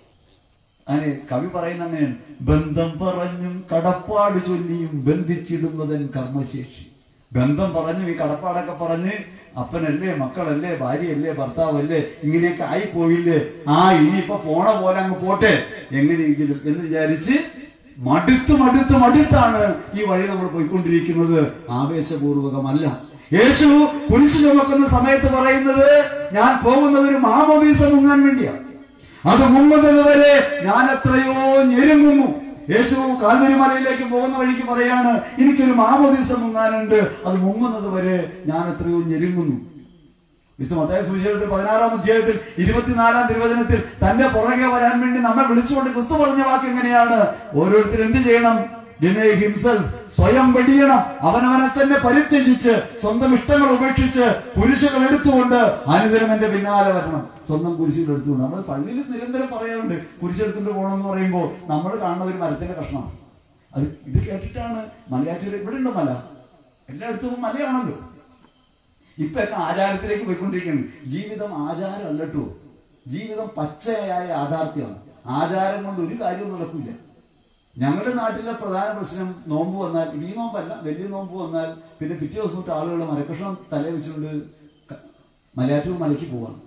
അങ്ങനെ കവി പറയുന്ന അങ്ങനെയാണ് ബന്ധം പറഞ്ഞും കടപ്പാട് ചൊല്ലിയും ബന്ധിച്ചിടുന്നതൻ കർമ്മശേഷി ബന്ധം പറഞ്ഞും ഈ കടപ്പാടൊക്കെ പറഞ്ഞ് അപ്പനല്ലേ മക്കളല്ലേ ഭാര്യയല്ലേ ഭർത്താവല്ലേ ഇങ്ങനെയൊക്കെ ആയി പോയില്ലേ ആ ഇനിയിപ്പൊ പോണ പോലെ അങ്ങ് പോട്ടെ എങ്ങനെയെങ്കിലും എന്ന് വിചാരിച്ച് മടുത്ത് മടുത്ത് മടുത്താണ് ഈ വഴി നമ്മൾ പോയിക്കൊണ്ടിരിക്കുന്നത് ആവേശപൂർവകമല്ല യേശു കുരിശു ചുമക്കുന്ന സമയത്ത് പറയുന്നത് ഞാൻ പോകുന്നത് ഒരു മാമോദീസ മുങ്ങാൻ വേണ്ടിയാണ് അത് മുങ്ങുന്നത് വരെ ഞാൻ എത്രയോ ഞെരുങ്ങുന്നു യേശു കാൽവരി മലയിലേക്ക് പോകുന്ന വഴിക്ക് പറയാണ് എനിക്കൊരു മാമോദീസ മുങ്ങാനുണ്ട് അത് മുങ്ങുന്നത് വരെ ഞാൻ എത്രയോ ഞെരുങ്ങുന്നു വിശുദ്ധ മത്തായ സുവിശേഷത്തിൽ പതിനാറാം അധ്യായത്തിൽ ഇരുപത്തിനാലാം തിരുവചനത്തിൽ തന്റെ പുറകെ വരാൻ വേണ്ടി നമ്മെ വിളിച്ചുകൊണ്ട് ക്രിസ്തു പറഞ്ഞ വാക്ക് എങ്ങനെയാണ് ഓരോരുത്തർ എന്ത് ചെയ്യണം ഡിനേ ഹിംസെൽഫ് സ്വയം വെടിയണം അവനവനെ തന്നെ പരിത്യജിച്ച് സ്വന്തം ഇഷ്ടങ്ങൾ ഉപേക്ഷിച്ച് കുരിശുകൾ എടുത്തുകൊണ്ട് അനുദിനം എന്റെ പിന്നാലെ വരണം സ്വന്തം കുരിശുകൾ എടുത്തുകൊണ്ട് നമ്മൾ പള്ളിയിൽ നിരന്തരം പറയാറുണ്ട് കുരിശെടുത്തുകൊണ്ട് പോകണമെന്ന് പറയുമ്പോൾ നമ്മൾ കാണുന്നത് ഒരു മരത്തിന്റെ കഷ്ണമാണ് അത് ഇത് കേട്ടിട്ടാണ് മലയാറ്റൂർ ഇവിടെ ഉണ്ട് മല എല്ലായിടത്തും മലയാണല്ലോ ഇപ്പൊക്കെ ആചാരത്തിലേക്ക് പോയിക്കൊണ്ടിരിക്കുകയാണ് ജീവിതം ആചാരമല്ല കേട്ടോ ജീവിതം പച്ചയായ യാഥാർത്ഥ്യമാണ് ആചാരം കൊണ്ട് ഒരു കാര്യവും നടക്കില്ല ഞങ്ങളുടെ നാട്ടിലെ പ്രധാന പ്രശ്നം നോമ്പ് വന്നാൽ ഈ നോമ്പല്ല വലിയ നോമ്പ് വന്നാൽ പിന്നെ പിറ്റേ ദിവസം തൊട്ട് ആളുകൾ മരക്കഷ്ണം തല വെച്ചുകൊണ്ട് ക- മലയാറ്റൂർ മലയ്ക്ക് പോവാണ്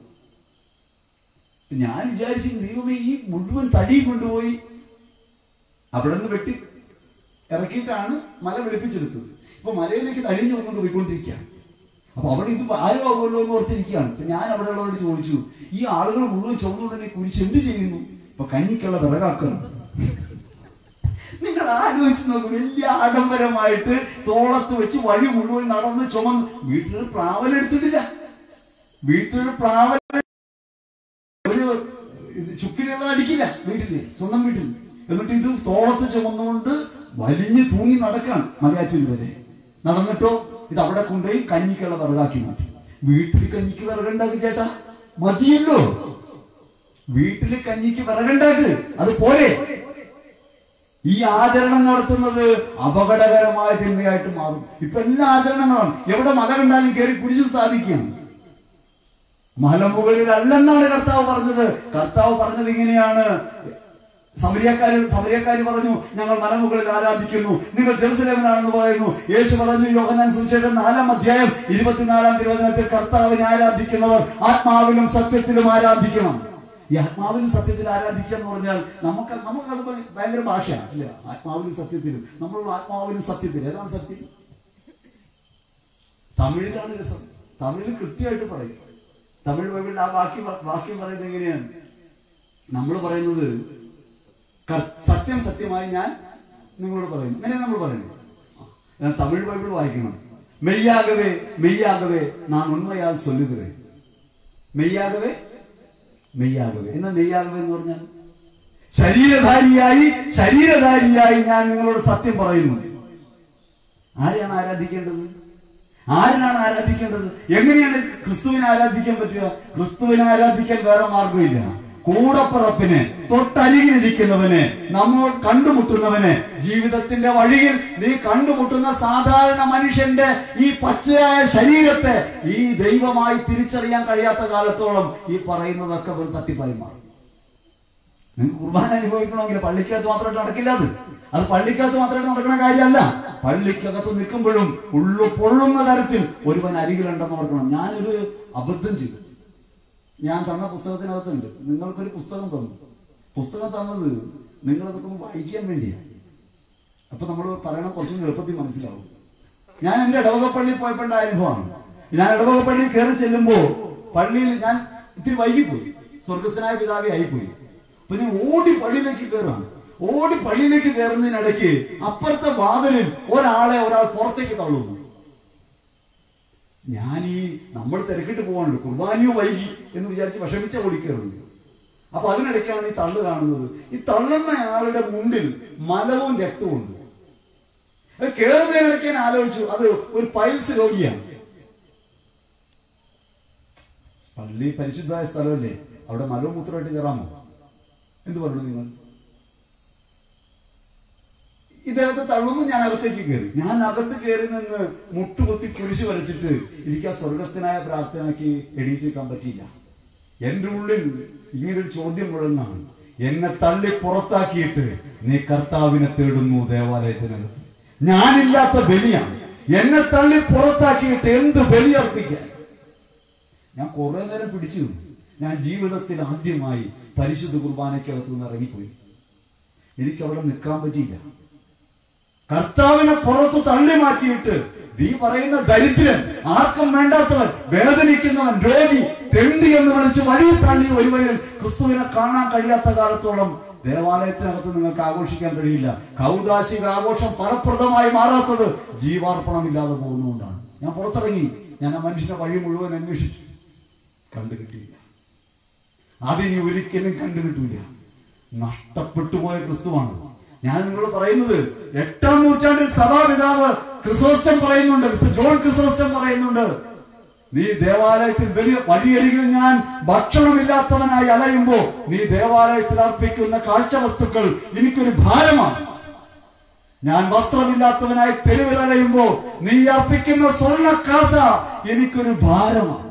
ഞാൻ വിചാരിച്ചു ദൈവമേ ഈ മുഴുവൻ തടി കൊണ്ടുപോയി അവിടെ നിന്ന് വെട്ടി ഇറക്കിയിട്ടാണ് മല വെളുപ്പിച്ചെടുത്തത് ഇപ്പൊ മലയിലേക്ക് തടി ചുമന്നുകൊണ്ട് പോയിക്കൊണ്ടിരിക്കുകയാണ് അപ്പൊ അവിടെ ഇത് ഭാരമാകുമല്ലോ എന്ന് ഓർത്തിരിക്കുകയാണ് ഇപ്പൊ ഞാൻ അവിടെ ഉള്ളവരോട് ചോദിച്ചു ഈ ആളുകൾ മുഴുവൻ ചുമന്നുകൊണ്ട് കുരിച്ച് എന്ത് ചെയ്യുന്നു ഇപ്പൊ കഞ്ഞിക്കുള്ള വിറകാക്കണം നിങ്ങൾ ആലോചിച്ച് നോക്കൂ വലിയ ആഡംബരമായിട്ട് തോളത്ത് വെച്ച് വഴി മുഴുവൻ നടന്ന് ചുമന്ന് വീട്ടിലൊരു പ്രാവൽ എടുത്തിട്ടില്ല വീട്ടിലൊരു പ്രാവൽ ഒരു ഇത് ചുക്കിലുള്ള അടിക്കില്ല വീട്ടില് സ്വന്തം വീട്ടിൽ എന്നിട്ട് ഇത് തോളത്ത് ചുമന്നുകൊണ്ട് വലിഞ്ഞു തൂങ്ങി നടക്കാൻ മലയാറ്റൂർ വരെ നടന്നിട്ടോ ഇത് അവിടെ കൊണ്ടുപോയി കഞ്ഞിക്കുള്ള വിറകാക്കി മാറ്റി വീട്ടിൽ കഞ്ഞിക്ക് വിറകുണ്ടാക്കി ചേട്ടാ മതിയല്ലോ വീട്ടില് കഞ്ഞിക്ക് വിറകുണ്ടാക്ക് അത് പോരെ ഈ ആചരണം നടത്തുന്നത് അപകടകരമായ തിന്മയായിട്ട് മാറും ഇപ്പൊ എല്ലാ ആചരണങ്ങളാണ് എവിടെ മല കണ്ടാലും കയറി കുരിശ് സ്ഥാപിക്കുകയാണ് മലമുകളിലല്ലെന്നാണ് കർത്താവ് പറഞ്ഞത് കർത്താവ് പറഞ്ഞത് ഇങ്ങനെയാണ് സമരിയക്കാര് സമരിയക്കാര് പറഞ്ഞു ഞങ്ങൾ മലമുകളിൽ ആരാധിക്കുന്നു നിങ്ങൾ ജെറുസലേമിലാണെന്ന് പറയുന്നു യേശു പറഞ്ഞു യോഹനാൻ സുവിശേഷം നാലാം അധ്യായം ഇരുപത്തിനാലാം തിരുവചനത്തിൽ കർത്താവിനെ ആരാധിക്കുന്നവർ ആത്മാവിലും സത്യത്തിലും ആരാധിക്കണം ഈ ആത്മാവിലും സത്യത്തിൽ ആരാധിക്കുക എന്ന് പറഞ്ഞാൽ നമുക്ക് നമുക്കത് ഭയങ്കര ഭാഷയാണ് അല്ലേ ആത്മാവിലും സത്യത്തിലും നമ്മളുള്ള ആത്മാവിലും സത്യത്തിലും ഏതാണ് സത്യം തമിഴിലാണ് രസം തമിഴിൽ കൃത്യമായിട്ട് പറയും തമിഴ് ബൈബിളിൽ ആ വാക്യം വാക്യം പറയുന്നത് എങ്ങനെയാണ് നമ്മൾ പറയുന്നത് ക- സത്യം സത്യമായി ഞാൻ നിങ്ങളോട് പറയുന്നു അങ്ങനെയാണ് നമ്മൾ പറയുന്നത് ഞാൻ തമിഴ് ബൈബിൾ വായിക്കണം മെയ്യാകവേ മെയ്യാകവേ നാം ഉണ്മയാൽ സൊല്ലുകവേ മെയ്യാകവേ മെയ്യാകവേ എന്നാ മെയ്യാകവേ എന്ന് പറഞ്ഞാൽ ശരീരധാരിയായി ശരീരധാരിയായി ഞാൻ നിങ്ങളോട് സത്യം പറയുന്നു ആരെയാണ് ആരാധിക്കേണ്ടത് ആരിനാണ് ആരാധിക്കേണ്ടത് എങ്ങനെയാണ് ക്രിസ്തുവിനെ ആരാധിക്കാൻ പറ്റുക ക്രിസ്തുവിനെ ആരാധിക്കാൻ വേറെ മാർഗമില്ല കൂടപ്പുറപ്പിനെ തൊട്ടരികിലിരിക്കുന്നവനെ നമ്മൾ കണ്ടുമുട്ടുന്നവനെ ജീവിതത്തിന്റെ വഴിയിൽ നീ കണ്ടുമുട്ടുന്ന സാധാരണ മനുഷ്യന്റെ ഈ പച്ചയായ ശരീരത്തെ ഈ ദൈവമായി തിരിച്ചറിയാൻ കഴിയാത്ത കാലത്തോളം ഈ പറയുന്നതൊക്കെ വെറും തട്ടിപ്പായി മാറും നിങ്ങൾക്ക് കുർബാന അനുഭവിക്കണമെങ്കിൽ പള്ളിക്കകത്ത് മാത്രമായിട്ട് നടക്കില്ല അത് അത് പള്ളിക്കകത്ത് മാത്രമായിട്ട് നടക്കുന്ന കാര്യമല്ല പള്ളിക്കകത്ത് നിൽക്കുമ്പോഴും ഉള്ളു പൊള്ളുന്ന തരത്തിൽ ഒരുവൻ അരികിലുണ്ടെന്ന് ഓർക്കണം ഞാനൊരു അബദ്ധം ചെയ്തു ഞാൻ തന്ന പുസ്തകത്തിനകത്തുണ്ട് നിങ്ങൾക്കൊരു പുസ്തകം തന്നു പുസ്തകം തന്നത് നിങ്ങളതൊക്കെ ഒന്ന് വായിക്കാൻ വേണ്ടിയാണ് അപ്പൊ നമ്മൾ പറയണ കുറച്ചും എളുപ്പത്തിൽ മനസ്സിലാവും ഞാൻ എന്റെ ഇടവകപ്പള്ളിയിൽ പോയപ്പോൾ ഉണ്ടായ അനുഭവമാണ് ഞാൻ ഇടവകപ്പള്ളിയിൽ കയറി ചെല്ലുമ്പോ പള്ളിയിൽ ഞാൻ ഇത്തിരി വൈകിപ്പോയി സ്വർഗസ്ഥനായ പിതാവി ആയിപ്പോയി അപ്പൊ ഞാൻ ഓടി പള്ളിയിലേക്ക് കയറാണ് ഓടി പള്ളിയിലേക്ക് കയറുന്നതിനിടയ്ക്ക് അപ്പുറത്തെ വാതിലിൽ ഒരാളെ ഒരാൾ പുറത്തേക്ക് തള്ളുന്നു ഞാൻ ഈ നമ്മൾ തിരക്കിട്ട് പോകാനുണ്ട് കുർബാനയോ വൈകി എന്ന് വിചാരിച്ച് വിഷമിച്ച ഓടിക്കയറുന്നു അപ്പൊ അതിനിടയ്ക്കാണ് ഈ തള്ളു കാണുന്നത് ഈ തള്ളുന്ന ആളുടെ മുണ്ടിൽ മലവും രക്തവും ഉണ്ട് അത് കയറുന്നതിനിടയ്ക്ക് ഞാൻ ആലോചിച്ചു അത് ഒരു പൈൽസ് രോഗിയാണ് പള്ളി പരിശുദ്ധമായ സ്ഥലമല്ലേ അവിടെ മലവും മൂത്രമായിട്ട് കയറാമോ എന്ത് പറഞ്ഞു നിങ്ങൾ ഇദ്ദേഹത്തെ തള്ളുന്നു ഞാൻ അകത്തേക്ക് കയറി ഞാൻ അകത്ത് കയറി നിന്ന് മുട്ടുകുത്തി കുരിശ് വരച്ചിട്ട് എനിക്ക് ആ സ്വർഗസ്ഥനായ പ്രാർത്ഥനയ്ക്ക് എണീറ്റ് നിൽക്കാൻ പറ്റിയില്ല എന്റെ ഉള്ളിൽ ഇങ്ങനൊരു ചോദ്യം മുഴങ്ങാണ് എന്നെ തള്ളി പുറത്താക്കിയിട്ട് നീ കർത്താവിനെ തേടുന്നു ദേവാലയത്തിനകത്ത് ഞാനില്ലാത്ത ബലിയാണ് എന്നെ തള്ളി പുറത്താക്കിയിട്ട് എന്ത് ബലി അർപ്പിക്കാൻ ഞാൻ കുറെ നേരം പിടിച്ചു നിന്നു. ഞാൻ ജീവിതത്തിൽ ആദ്യമായി പരിശുദ്ധ കുർബാനയ്ക്കകത്ത് നിന്ന് ഇറങ്ങിപ്പോയി എനിക്ക് അവിടെ നിൽക്കാൻ പറ്റിയില്ല കർത്താവിനെ പുറത്ത് തള്ളി മാറ്റിയിട്ട് നീ പറയുന്ന ദരിദ്രൻ ആർക്കും വേണ്ടാത്തവൻ വേദനിക്കുന്നവൻ രോഗി തെണ്ടി എന്ന് വിളിച്ച് വഴി തള്ളി ഒരുവരും ക്രിസ്തുവിനെ കാണാൻ കഴിയാത്ത കാലത്തോളം ദേവാലയത്തിനകത്ത് നിങ്ങൾക്ക് ആഘോഷിക്കാൻ കഴിയില്ല കൗതാശിക ആഘോഷം ഫലപ്രദമായി മാറാത്തത് ജീവാർപ്പണമില്ലാതെ പോകുന്നതുകൊണ്ടാണ് ഞാൻ പുറത്തിറങ്ങി ഞാൻ ആ മനുഷ്യന്റെ വഴി മുഴുവൻ അന്വേഷിച്ചു കണ്ടു കിട്ടിയില്ല അതിനി ഒരിക്കലും കണ്ടു കിട്ടൂല നഷ്ടപ്പെട്ടു പോയ ക്രിസ്തുവാണ് ഞാൻ നിങ്ങളോട് പറയുന്നത് എട്ടാം നൂറ്റാണ്ടിൽ സഭാപിതാവ് ക്രിസോസ്റ്റം പറയുന്നുണ്ട് ക്രിസ്- ജോൺ ക്രിസോസ്റ്റം പറയുന്നുണ്ട് നീ ദേവാലയത്തിൽ വലിയ വഴിയരികിൽ ഞാൻ ഭക്ഷണമില്ലാത്തവനായി അലയുമ്പോ നീ ദേവാലയത്തിൽ അർപ്പിക്കുന്ന കാഴ്ച വസ്തുക്കൾ എനിക്കൊരു ഭാരമാണ് ഞാൻ വസ്ത്രമില്ലാത്തവനായി തെരുവിലടയുമ്പോ നീ അർപ്പിക്കുന്ന സ്വർണ്ണ കാസ എനിക്കൊരു ഭാരമാണ്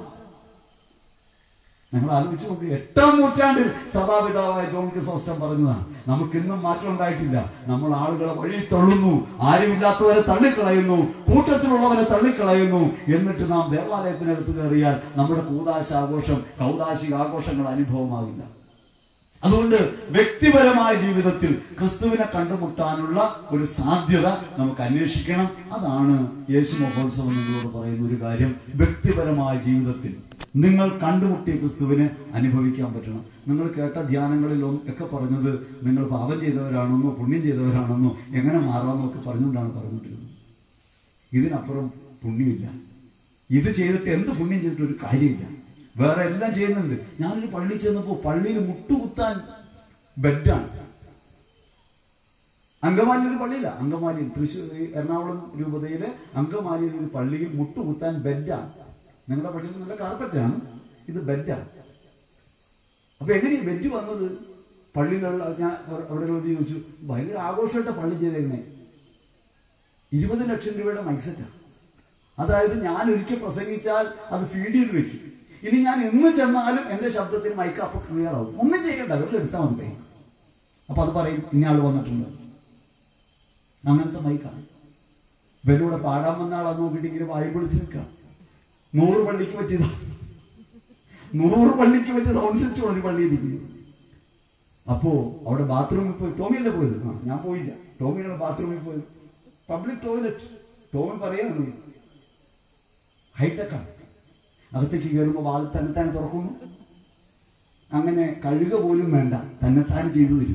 ഞങ്ങൾ ആലോചിച്ച് നോക്കി എട്ടാം നൂറ്റാണ്ടിൽ സഭാപിതാവായ ജോൺ ക്രിസോസ്റ്റം പറഞ്ഞതാണ് നമുക്ക് ഇന്നും മാറ്റം ഉണ്ടായിട്ടില്ല നമ്മൾ ആളുകളെ വഴി തള്ളുന്നു ആരുമില്ലാത്തവരെ തള്ളിക്കളയുന്നു കൂട്ടത്തിലുള്ളവരെ തള്ളിക്കളയുന്നു എന്നിട്ട് നാം ദേവാലയത്തിനടുത്ത് കയറിയാൽ നമ്മുടെ കൂതാശ ആഘോഷം കൗതാശിക ആഘോഷങ്ങൾ അനുഭവമാകില്ല അതുകൊണ്ട് വ്യക്തിപരമായ ജീവിതത്തിൽ ക്രിസ്തുവിനെ കണ്ടുമുട്ടാനുള്ള ഒരു സാധ്യത നമുക്ക് അന്വേഷിക്കണം അതാണ് യേശു മഹോത്സവം നിങ്ങളോട് പറയുന്ന ഒരു കാര്യം വ്യക്തിപരമായ ജീവിതത്തിൽ നിങ്ങൾ കണ്ടുമുട്ടിയ ക്രിസ്തുവിനെ അനുഭവിക്കാൻ പറ്റണം നിങ്ങൾ കേട്ട ധ്യാനങ്ങളിൽ ഒന്ന് ഒക്കെ പറഞ്ഞത് നിങ്ങൾ പാപം ചെയ്തവരാണെന്നോ പുണ്യം ചെയ്തവരാണെന്നോ എങ്ങനെ മാറാമെന്നോ ഒക്കെ പറഞ്ഞുകൊണ്ടാണ് പറഞ്ഞുകൊണ്ടിരുന്നത് ഇതിനപ്പുറം പുണ്യമില്ല ഇത് ചെയ്തിട്ട് എന്ത് പുണ്യം ചെയ്തിട്ട് ഒരു കാര്യമില്ല വേറെ എല്ലാം ചെയ്യുന്നുണ്ട് ഞാനൊരു പള്ളി ചെന്നപ്പോ പള്ളിയിൽ മുട്ടുകുത്താൻ ബെഡാണ് അങ്കമാലിയിൽ ഒരു പള്ളിയില്ല അങ്കമാലിയിൽ തൃശ്ശൂർ ഈ എറണാകുളം രൂപതയിലെ അങ്കമാലിയിൽ ഒരു പള്ളിയിൽ മുട്ടുകുത്താൻ ബെഡാണ് നിങ്ങളുടെ പള്ളിയിൽ നല്ല കാർപ്പറ്റാണ് ഇത് ബെഡാണ് അപ്പൊ എങ്ങനെ ഈ ബെഡ് വന്നത് പള്ളിയിലുള്ള ഞാൻ അവിടെ ഉള്ളവർ ചോദിച്ചു ഭയങ്കര ആഘോഷമായിട്ട് പള്ളി ചെയ്തേക്കണേ ഇരുപത് ലക്ഷം രൂപയുടെ മൈക്സെറ്റാണ് അതായത് ഞാൻ ഒരിക്കൽ പ്രസംഗിച്ചാൽ അത് ഫീഡ് ചെയ്ത് വെക്കും ഇനി ഞാൻ എന്ന് ചെന്നാലും എന്റെ ശബ്ദത്തിന് മൈക്ക് അപ്പൊ ക്ലിയർ ആവും ഒന്നും ചെയ്യണ്ട വെറുതെ എടുത്താൽ മതി മൈക്ക് അപ്പൊ അത് പറയും ഇന്ന ആള് വന്നിട്ടുണ്ട് അങ്ങനത്തെ മൈക്കാണ് ഇവരൂടെ പാടാൻ വന്ന ആളെ നോക്കിയിട്ട് ഇങ്ങനെ വായി പൊളിച്ച് നിൽക്കാം നൂറ് പള്ളിക്ക് പറ്റിയതാ നൂറ് പള്ളിക്ക് പറ്റിയ സൗണ്ട് സിസ്റ്റം ഒരു പള്ളി ഇരിക്കുന്നു അപ്പോ അവിടെ ബാത്റൂമിൽ പോയി ടോമിയല്ലേ പോയത് ആ ഞാൻ പോയില്ല ടോമിയുടെ ബാത്റൂമിൽ പോയത് പബ്ലിക് ടോയ്ലറ്റ് ടോമി പറയാണ് ഹൈടെക്കാണ് അകത്തേക്ക് കയറുമ്പോൾ വാതിൽ തന്നെത്താനെ തുറക്കുന്നു അങ്ങനെ കഴുക പോലും വേണ്ട തന്നെത്താൻ ചെയ്തു തരും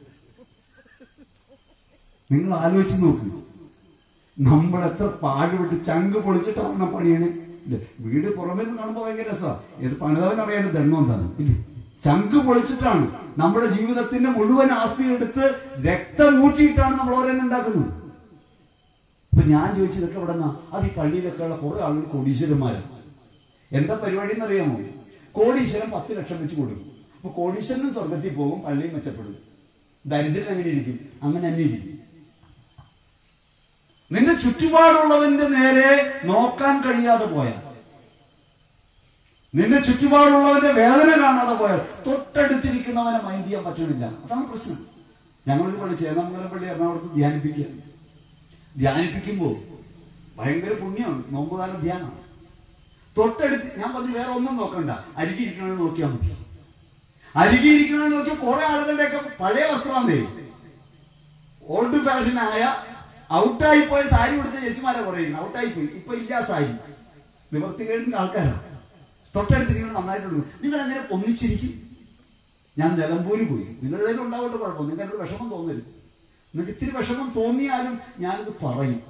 നിങ്ങൾ ആലോചിച്ച് നോക്കൂ നമ്മൾ എത്ര പാടുപെട്ട് ചങ്ക് പൊളിച്ചിട്ടാണ് ആ പണിയാണ് ഇത് വീട് പുറമേ നിന്ന് കാണുമ്പോൾ ഭയങ്കര രസമാണ് ഇത് പണിതവൻ അറിയാൻ ദണ്ണം എന്താണ് ഇല്ലേ ചങ്ക് പൊളിച്ചിട്ടാണ് നമ്മുടെ ജീവിതത്തിന്റെ മുഴുവൻ ആസ്തി എടുത്ത് രക്തം ഊറ്റിയിട്ടാണ് നമ്മൾ ഓരോന്നും ഉണ്ടാക്കുന്നത് അപ്പൊ ഞാൻ ചോദിച്ചതൊക്കെ ഇവിടെ നിന്നാ അത് ഈ പള്ളിയിലൊക്കെ ഉള്ള കുറെ ആളുകൾ കോടീശ്വരന്മാരാണ് എന്താ പരിപാടി എന്നറിയാമോ കോടീശ്വരൻ പത്ത് ലക്ഷം വെച്ച് കൊടുക്കും അപ്പൊ കോടീശ്വരനും സ്വർഗത്തിൽ പോകും പള്ളിയും മെച്ചപ്പെടും ദരിദ്രൻ അങ്ങനെ ഇരിക്കും അങ്ങനെ തന്നെ ഇരിക്കും നിന്റെ ചുറ്റുപാടുള്ളവന്റെ നേരെ നോക്കാൻ കഴിയാതെ പോയാൽ നിന്റെ ചുറ്റുപാടുള്ളവന്റെ വേദന കാണാതെ പോയാൽ തൊട്ടടുത്തിരിക്കുന്നവനെ മൈൻഡ് ചെയ്യാൻ പറ്റുന്നില്ല അതാണ് പ്രശ്നം ഞങ്ങളൊരു പള്ളി ചേന്നമംഗലം പള്ളി എറണാകുളത്ത് ധ്യാനിപ്പിക്കുക ധ്യാനിപ്പിക്കുമ്പോൾ ഭയങ്കര പുണ്യമാണ് നോമ്പുകാലം ധ്യാനമാണ് തൊട്ടടുത്ത് ഞാൻ പറഞ്ഞു വേറെ ഒന്നും നോക്കണ്ട അരികിരിക്കണമെന്ന് നോക്കിയാൽ മതി അരികിരിക്കണമെന്ന് നോക്കിയാൽ കുറെ ആളുകളുടെയൊക്കെ പഴയ വസ്ത്രമാണേ ഓൾഡ് ഫാഷൻ ആയ ഔട്ടായി പോയ സാരി കൊടുത്ത ചേച്ചിമാരെ പറയുന്നത് ഔട്ടായി പോയി ഇപ്പൊ ഇല്ല സാരി നിവർത്തികേടിന്റെ ആൾക്കാരാണ് തൊട്ടടുത്ത് നിങ്ങൾ നന്നായിട്ടുണ്ട് നിങ്ങൾ എങ്ങനെ ഒന്നിച്ചിരിക്കും ഞാൻ നിലമ്പൂര് പോയി നിങ്ങളുടെ കയ്യിൽ ഉണ്ടാവേണ്ട കുഴപ്പം നിങ്ങൾക്ക് എന്നോട് വിഷമം തോന്നരുത് നിങ്ങൾക്ക് ഇത്തിരി വിഷമം തോന്നിയാലും ഞാനിത് പറയും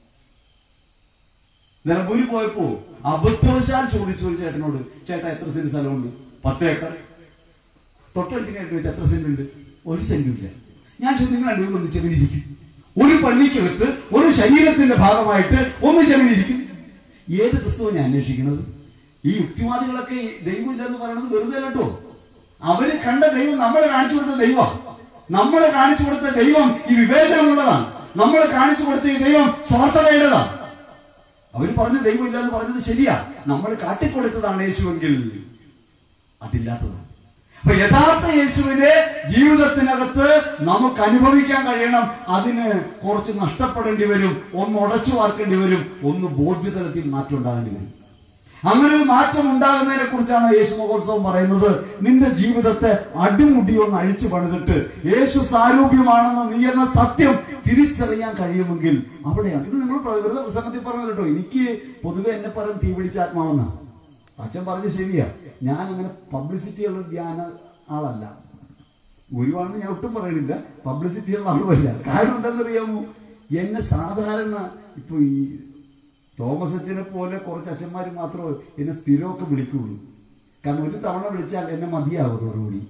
നിലമ്പൂര് പോയപ്പോ അബദ്ധവശാൽ ചോദിച്ചു ഒരു ചേട്ടനോട് ചേട്ടാ എത്ര സെന്റ് സ്ഥലമുണ്ട് പത്ത് ഏക്കർ തൊട്ടടുത്തിനായിട്ട് വെച്ച് എത്ര സെന്റ് ഉണ്ട് ഒരു സെന്റും ഇല്ല ഞാൻ ചോദിച്ചു നിങ്ങൾ രണ്ടുപേരും ഒന്ന് ചെവിനിരിക്കും ഒരു പള്ളിക്കകത്ത് ഒരു ശരീരത്തിന്റെ ഭാഗമായിട്ട് ഒന്ന് ചെവിനിരിക്കും ഏത് ക്രിസ്തുവാണ് ഞാൻ അന്വേഷിക്കുന്നത് ഈ യുക്തിവാദികളൊക്കെ ഈ ദൈവമില്ലെന്ന് പറയുന്നത് വെറുതെ കേട്ടോ അവര് കണ്ട ദൈവം നമ്മളെ കാണിച്ചു കൊടുത്ത ദൈവം നമ്മളെ കാണിച്ചു കൊടുത്ത ദൈവം ഈ വിവേചനമുള്ളതാണ് നമ്മളെ കാണിച്ചു കൊടുത്ത ഈ ദൈവം സ്വാർത്ഥതയുടേതാണ് അവര് പറഞ്ഞ ദൈവമില്ല എന്ന് പറഞ്ഞത് ശരിയാ നമ്മൾ കാട്ടിക്കൊടുത്തതാണ് യേശുവെങ്കിൽ അതില്ലാത്തതാണ് അപ്പൊ യഥാർത്ഥ യേശുവിനെ ജീവിതത്തിനകത്ത് നമുക്ക് അനുഭവിക്കാൻ കഴിയണം അതിന് കുറച്ച് നഷ്ടപ്പെടേണ്ടി വരും ഒന്ന് ഉടച്ചു വാർക്കേണ്ടി വരും ഒന്ന് ബോധ്യതലത്തിൽ മാറ്റം ഉണ്ടാകേണ്ടി വരും അങ്ങനെ ഒരു മാറ്റം ഉണ്ടാകുന്നതിനെ കുറിച്ചാണ് യേശു മഹോത്സവം പറയുന്നത് നിന്റെ ജീവിതത്തെ അടിമുടി ഒന്ന് അഴിച്ചു പണിതിട്ട് യേശു സാരൂപ്യമാണെന്ന് നീ എന്ന സത്യം തിരിച്ചറിയാൻ കഴിയുമെങ്കിൽ അവിടെയാണ് ഇത് നിങ്ങൾ വെറുതെ പ്രസംഗത്തിൽ പറഞ്ഞു കേട്ടോ എനിക്ക് പൊതുവെ എന്നെ പറയും തീ പിടിച്ച ആത്മാവെന്നാണ് അച്ഛൻ പറഞ്ഞത് ശരിയാ ഞാൻ അങ്ങനെ പബ്ലിസിറ്റി ഉള്ള ധ്യാന ആളല്ല ഗുരുവാണെന്ന് ഞാൻ ഒട്ടും പറയണില്ല പബ്ലിസിറ്റി ഉള്ള ആളുമല്ല കാരണം എന്താണെന്നറിയാമോ എന്നെ സാധാരണ ഇപ്പൊ ഈ തോമസ് അച്ഛനെ പോലെ കുറച്ച് അച്ഛന്മാർ മാത്രമേ എന്നെ സ്ഥിരമൊക്കെ വിളിക്കുള്ളൂ കാരണം ഒരു തവണ വിളിച്ചാൽ എന്നെ മതിയാവും അതോടുകൂടി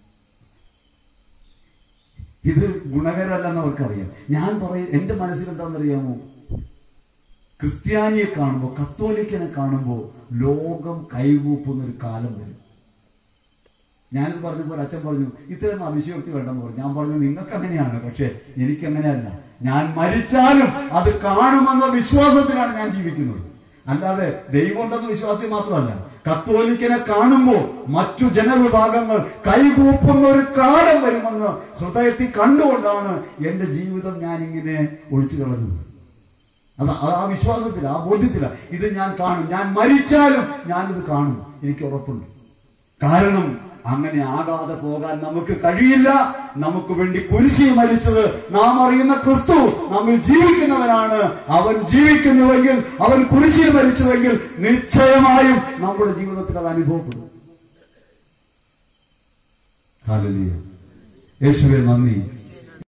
ഇത് ഗുണകരമല്ലെന്ന് അവർക്കറിയാം ഞാൻ പറയും എന്റെ മനസ്സിൽ എന്താണെന്നറിയാമോ ക്രിസ്ത്യാനിയെ കാണുമ്പോൾ കത്തോലിക്കനെ കാണുമ്പോൾ ലോകം കൈകൂപ്പുന്ന ഒരു കാലം വരും ഞാനിത് പറഞ്ഞപ്പോൾ അച്ഛൻ പറഞ്ഞു ഇത്രയും അതിശയോക്തി വേണ്ടെന്ന് പറഞ്ഞു ഞാൻ പറഞ്ഞു നിങ്ങൾക്ക് അങ്ങനെയാണ് പക്ഷെ എനിക്ക് അങ്ങനെയല്ല ഞാൻ മരിച്ചാലും അത് കാണുമെന്ന വിശ്വാസത്തിലാണ് ഞാൻ ജീവിക്കുന്നത് അല്ലാതെ ദൈവം ഉണ്ടെന്ന വിശ്വാസത്തിൽ മാത്രമല്ല കത്തോലിക്കനെ കാണുമ്പോൾ മറ്റു ജനവിഭാഗങ്ങൾ കൈകൂപ്പുന്ന ഒരു കാലം വരുമെന്ന് ഹൃദയത്തിൽ കണ്ടുകൊണ്ടാണ് എന്റെ ജീവിതം ഞാൻ ഇങ്ങനെ ഒഴിച്ചു കളഞ്ഞത് അത് ആ- ആ വിശ്വാസത്തില ആ ബോധ്യത്തില ഇത് ഞാൻ കാണും ഞാൻ മരിച്ചാലും ഞാനിത് കാണും എനിക്ക് ഉറപ്പുണ്ട് കാരണം അങ്ങനെ ആകാതെ പോകാൻ നമുക്ക് കഴിയില്ല നമുക്ക് വേണ്ടി കുരിശി മരിച്ചത് നാം അറിയുന്ന ക്രിസ്തു നമ്മിൽ ജീവിക്കുന്നവനാണ് അവൻ ജീവിക്കുന്നുവെങ്കിൽ അവൻ കുരിശിൽ മരിച്ചുവെങ്കിൽ നിശ്ചയമായും നമ്മുടെ ജീവിതത്തിൽ അത് അനുഭവപ്പെടും ഹാലലിയ യേശുവെ നന്ദി